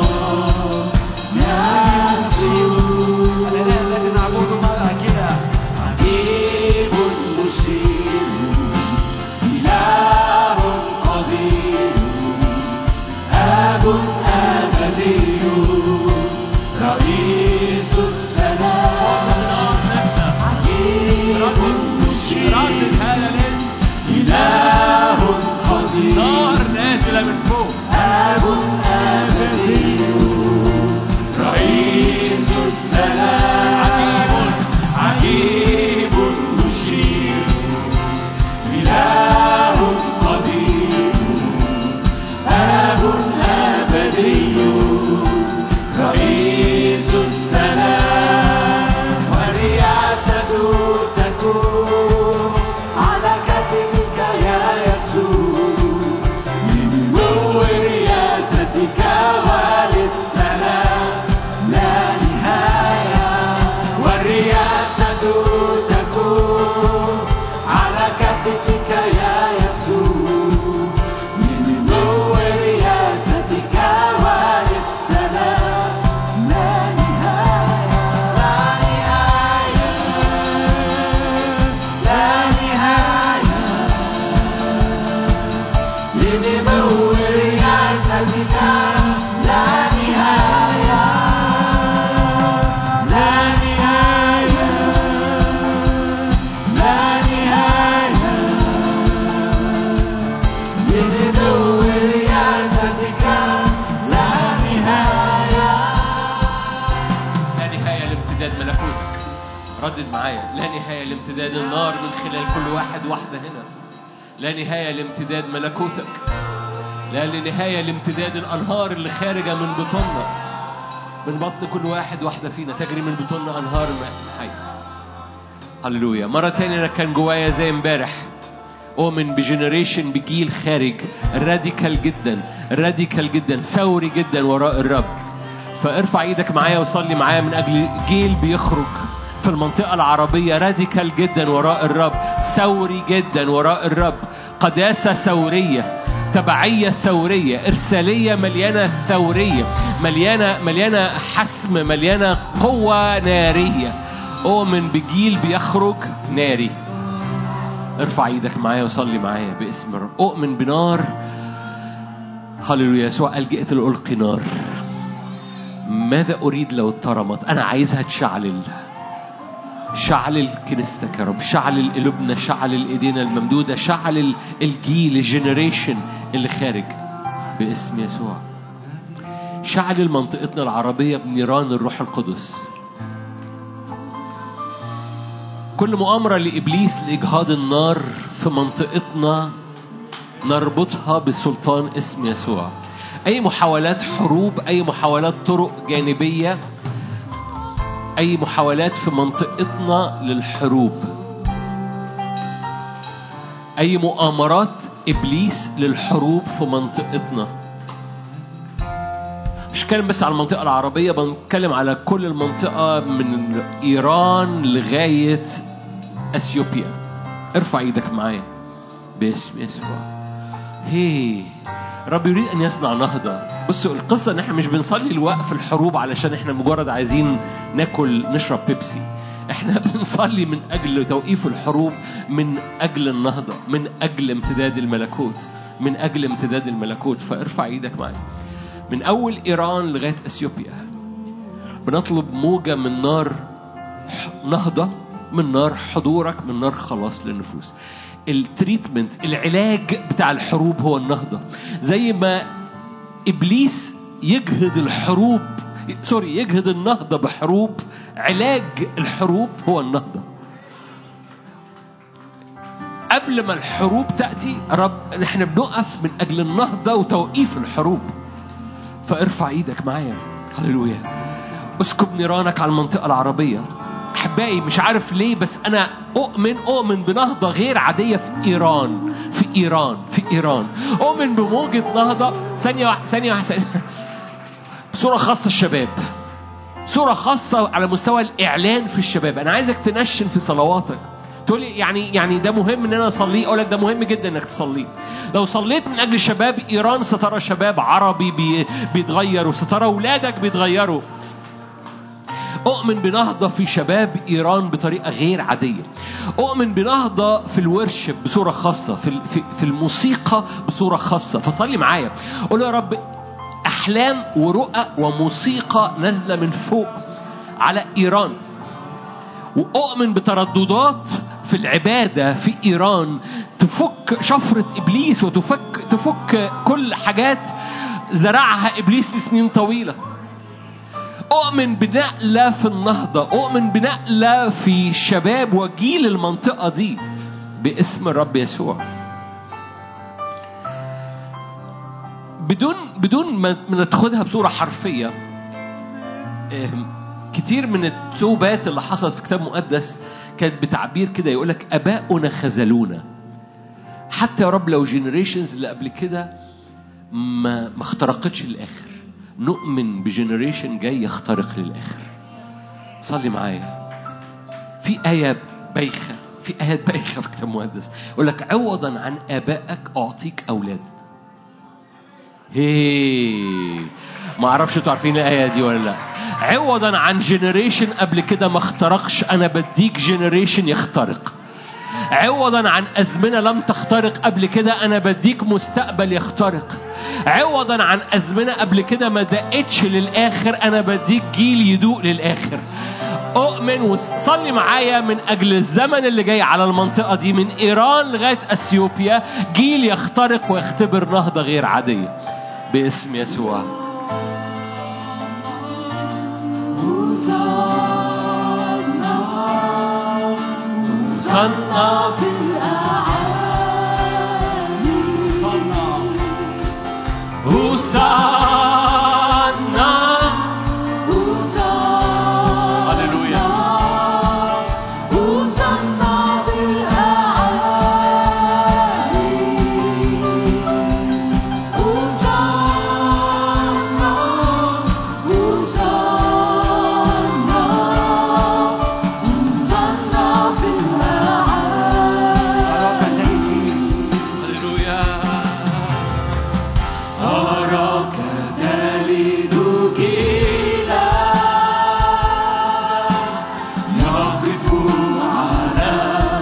يسوع الإله الذي نعبده معها كده عجيب مشير إله قدير آب أبدي رئيس السلام عجيب مشير هذا الاسم إله قدير نار نازلة من فوق آب أبدي رئيس السلام عجيب عجيب مشير إله قدير آب أبدي رئيس السلام ورياسة تكون على كتفك يا يسوع من نور رياستك وللسلام لا نهاية والرياسة تكون على كتفك يا يسوع من نور رياستك وللسلام لا نهاية لا نهاية لا نهاية لنمو رياستك لا نهاية لا نهاية لا نهاية لنمو رياستك لا نهاية لا نهاية لامتداد ملكوتك ردد معايا لا نهاية لامتداد النار من خلال كل واحد واحدة هنا لا نهاية لامتداد ملكوتك لا نهاية لامتداد الأنهار اللي خارجة من بطوننا من بطن كل واحد واحدة فينا تجري من بطوننا أنهار ماء حي هللويا مرة تانية أنا كان جوايا زي امبارح أؤمن بجنريشن بجيل خارج راديكال جدا راديكال جدا ثوري جدا وراء الرب فارفع ايدك معايا وصلي معايا من اجل جيل بيخرج في المنطقة العربية راديكال جدا وراء الرب ثوري جدا وراء الرب قداسة ثورية تبعية ثورية إرسالية مليانة ثورية مليانة مليانة حسم مليانة قوة نارية أؤمن بجيل بيخرج ناري ارفع ايدك معايا وصلي معايا باسم الرب أؤمن بنار هللويا يسوع قال جئت لألقي نار ماذا أريد لو اترمت أنا عايزها تشعلل شعلل كنيستك يا رب شعلل قلوبنا شعلل ايدينا الممدودة شعلل الجيل الجنريشن اللي خارج باسم يسوع شعل منطقتنا العربية بنيران الروح القدس كل مؤامرة لإبليس لإجهاض النار في منطقتنا نربطها بسلطان اسم يسوع أي محاولات حروب أي محاولات طرق جانبية أي محاولات في منطقتنا للحروب أي مؤامرات إبليس للحروب في منطقتنا مش بتكلم بس على المنطقة العربية بنتكلم على كل المنطقة من إيران لغاية أثيوبيا ارفع ايدك معايا باسم يسوع هي رب يريد ان يصنع نهضه بصوا القصه ان احنا مش بنصلي لوقف الحروب علشان احنا مجرد عايزين ناكل نشرب بيبسي احنا بنصلي من اجل توقيف الحروب من اجل النهضه من اجل امتداد الملكوت من اجل امتداد الملكوت فارفع ايدك معايا من اول ايران لغايه اثيوبيا بنطلب موجه من نار نهضه من نار حضورك من نار خلاص للنفوس التريتمنت العلاج بتاع الحروب هو النهضة زي ما إبليس يجهد الحروب سوري يجهد النهضة بحروب علاج الحروب هو النهضة قبل ما الحروب تأتي رب احنا بنقف من أجل النهضة وتوقيف الحروب فارفع ايدك معايا هللويا اسكب نيرانك على المنطقة العربية احبائي مش عارف ليه بس انا اؤمن اؤمن بنهضه غير عاديه في ايران في ايران في ايران اؤمن بموجه نهضه ثانيه واحده ثانيه واحده ثانية. بصوره خاصه الشباب صورة خاصة على مستوى الإعلان في الشباب، أنا عايزك تنشن في صلواتك. تقول لي يعني يعني ده مهم إن أنا أصليه، أقول لك ده مهم جدا إنك تصليه. لو صليت من أجل شباب إيران سترى شباب عربي بي بيتغير وسترى أولادك بيتغيروا. أؤمن بنهضة في شباب إيران بطريقة غير عادية أؤمن بنهضة في الورشب بصورة خاصة في في في الموسيقى بصورة خاصة فصلي معايا قول يا رب أحلام ورؤى وموسيقى نازلة من فوق على إيران وأؤمن بترددات في العبادة في إيران تفك شفرة إبليس وتفك تفك كل حاجات زرعها إبليس لسنين طويلة أؤمن بنقلة في النهضة أؤمن بنقلة في شباب وجيل المنطقة دي باسم الرب يسوع بدون بدون ما ما ناخدها بصورة حرفية إيه، كتير من التوبات اللي حصلت في كتاب مقدس كانت بتعبير كده يقول لك اباؤنا خذلونا حتى يا رب لو جنريشنز اللي قبل كده ما ما اخترقتش للاخر نؤمن بجنريشن جاي يخترق للاخر صلي معايا في آية بايخة في آيات بايخة في كتاب مقدس يقول لك عوضا عن آبائك أعطيك أولاد هي ما اعرفش انتوا عارفين الايه دي ولا لا عوضا عن جنريشن قبل كده ما اخترقش انا بديك جنريشن يخترق عوضا عن ازمنه لم تخترق قبل كده انا بديك مستقبل يخترق عوضا عن ازمنه قبل كده ما دقتش للاخر انا بديك جيل يدوق للاخر اؤمن وصلي معايا من اجل الزمن اللي جاي على المنطقه دي من ايران لغايه اثيوبيا جيل يخترق ويختبر نهضه غير عاديه باسم يسوع صنع في هوسانا هللويا هللويا أراك تلد جيلا يقف على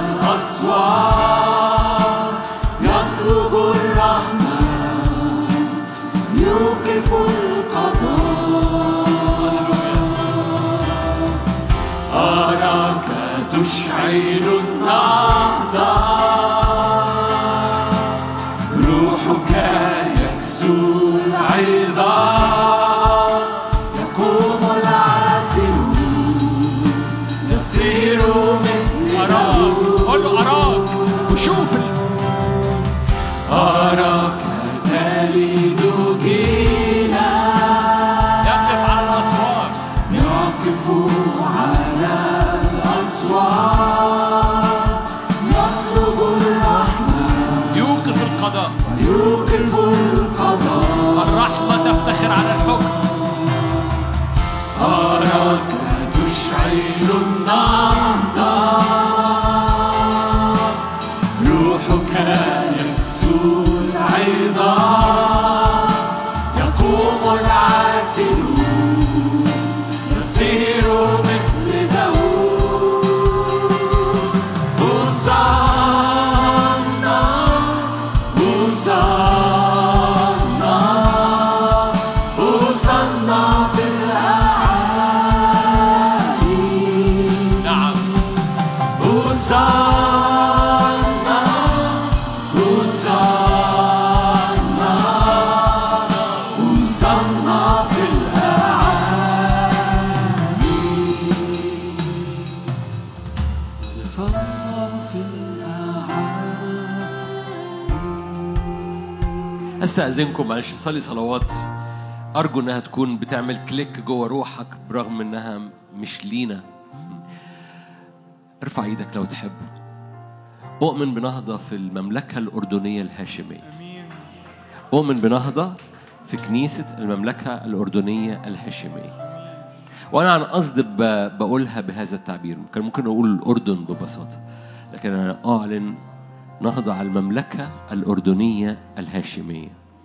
الأسوار يطلب الرحمة يوقف القضاء أراك تشعل النهضة روحك يكسو يوقف القضاء الرحمة تفتخر على الحكم أراك تشعل النهضة روحك يكسو العظام يقوم العاتل يصير مثل داود هوسانا هوسانا هوسانا في الأعالي نعم هوسانا هوسانا هوسانا في الأعالي هوسانا في الأعالي استاذنكم معلش صلي صلوات ارجو انها تكون بتعمل كليك جوه روحك برغم انها مش لينا ارفع ايدك لو تحب اؤمن بنهضه في المملكه الاردنيه الهاشميه اؤمن بنهضه في كنيسه المملكه الاردنيه الهاشميه وانا عن قصد ب- بقولها بهذا التعبير كان ممكن اقول الاردن ببساطه لكن انا اعلن نهضه على المملكه الاردنيه الهاشميه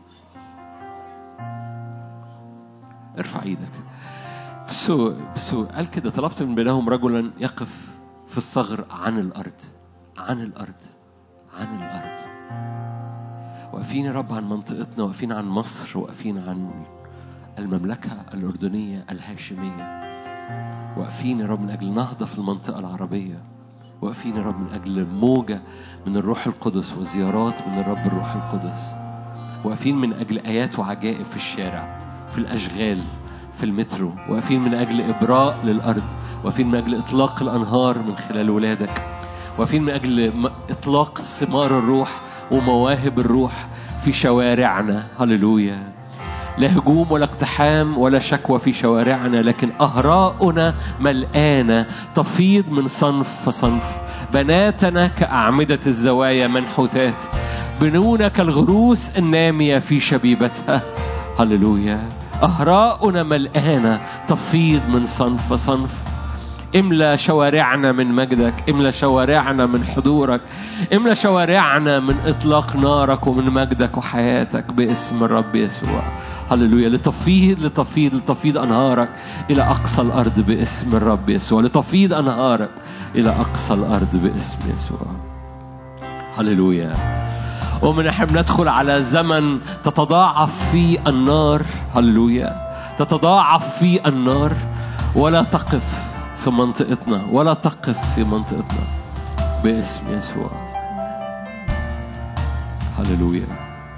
ارفع ايدك بسو بسو قال كده طلبت من بينهم رجلا يقف في الثغر عن الارض عن الارض عن الارض واقفين يا رب عن منطقتنا واقفين عن مصر واقفين عن المملكه الاردنيه الهاشميه واقفين يا رب من اجل نهضه في المنطقه العربيه واقفين يا رب من اجل موجه من الروح القدس وزيارات من الرب الروح القدس واقفين من اجل ايات وعجائب في الشارع في الاشغال في المترو واقفين من اجل ابراء للارض واقفين من اجل اطلاق الانهار من خلال ولادك واقفين من اجل م- اطلاق ثمار الروح ومواهب الروح في شوارعنا هللويا لا هجوم ولا اقتحام ولا شكوى في شوارعنا لكن أهراؤنا ملآنة تفيض من صنف فصنف بناتنا كأعمدة الزوايا منحوتات بنونا كالغروس النامية في شبيبتها هللويا أهراؤنا ملآنة تفيض من صنف فصنف املى شوارعنا من مجدك املى شوارعنا من حضورك املى شوارعنا من اطلاق نارك ومن مجدك وحياتك باسم الرب يسوع هللويا لتفيض لتفيض لتفيض انهارك الى اقصى الارض باسم الرب يسوع لتفيض انهارك الى اقصى الارض باسم يسوع هللويا ومن احنا بندخل على زمن تتضاعف فيه النار هللويا تتضاعف فيه النار ولا تقف في منطقتنا ولا تقف في منطقتنا باسم يسوع هللويا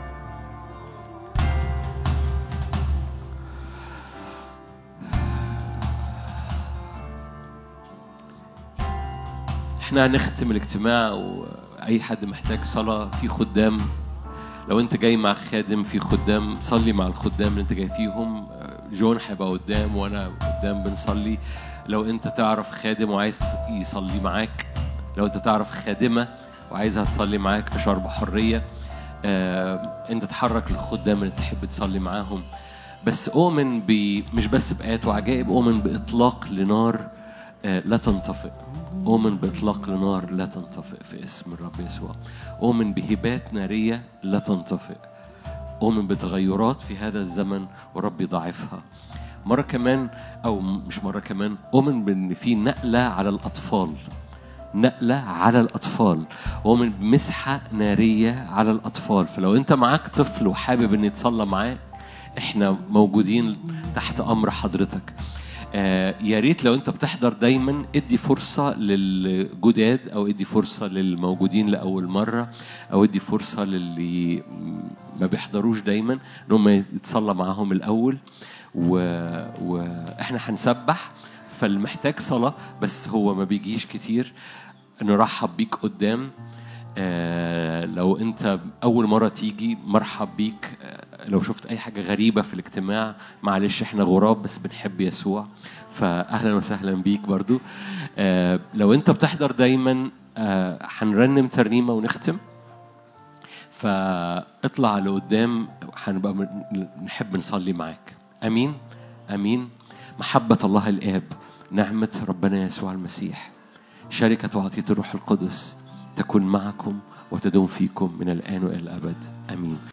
احنا هنختم الاجتماع واي حد محتاج صلاه في خدام لو انت جاي مع خادم في خدام صلي مع الخدام اللي انت جاي فيهم جون هيبقى قدام وانا قدام بنصلي لو انت تعرف خادم وعايز يصلي معاك لو انت تعرف خادمه وعايزها تصلي معاك اشعر بحريه آه، انت تحرك للخدام اللي تحب تصلي معاهم بس اؤمن ب مش بس بايات وعجائب اؤمن باطلاق لنار آه، لا تنطفئ أؤمن بإطلاق لنار لا تنطفئ في اسم الرب يسوع أؤمن بهبات نارية لا تنطفئ أؤمن بتغيرات في هذا الزمن ورب يضاعفها مرة كمان أو مش مرة كمان أؤمن بأن في نقلة على الأطفال نقلة على الأطفال ومن مسحة نارية على الأطفال فلو أنت معاك طفل وحابب أن يتصلى معاه إحنا موجودين تحت أمر حضرتك آه، يا ريت لو انت بتحضر دايما ادي فرصة للجداد او ادي فرصة للموجودين لأول مرة او ادي فرصة للي ما بيحضروش دايما ان هم يتصلى معاهم الأول و... واحنا هنسبح فالمحتاج صلاة بس هو ما بيجيش كتير نرحب بيك قدام آه، لو انت اول مره تيجي مرحب بيك آه، لو شفت اي حاجه غريبه في الاجتماع معلش احنا غراب بس بنحب يسوع فاهلا وسهلا بيك برضو آه، لو انت بتحضر دايما آه، هنرنم ترنيمه ونختم فاطلع لقدام هنبقى من- نحب نصلي معاك امين امين محبه الله الاب نعمه ربنا يسوع المسيح شركه وعطيه الروح القدس تكون معكم وتدوم فيكم من الان والى الابد امين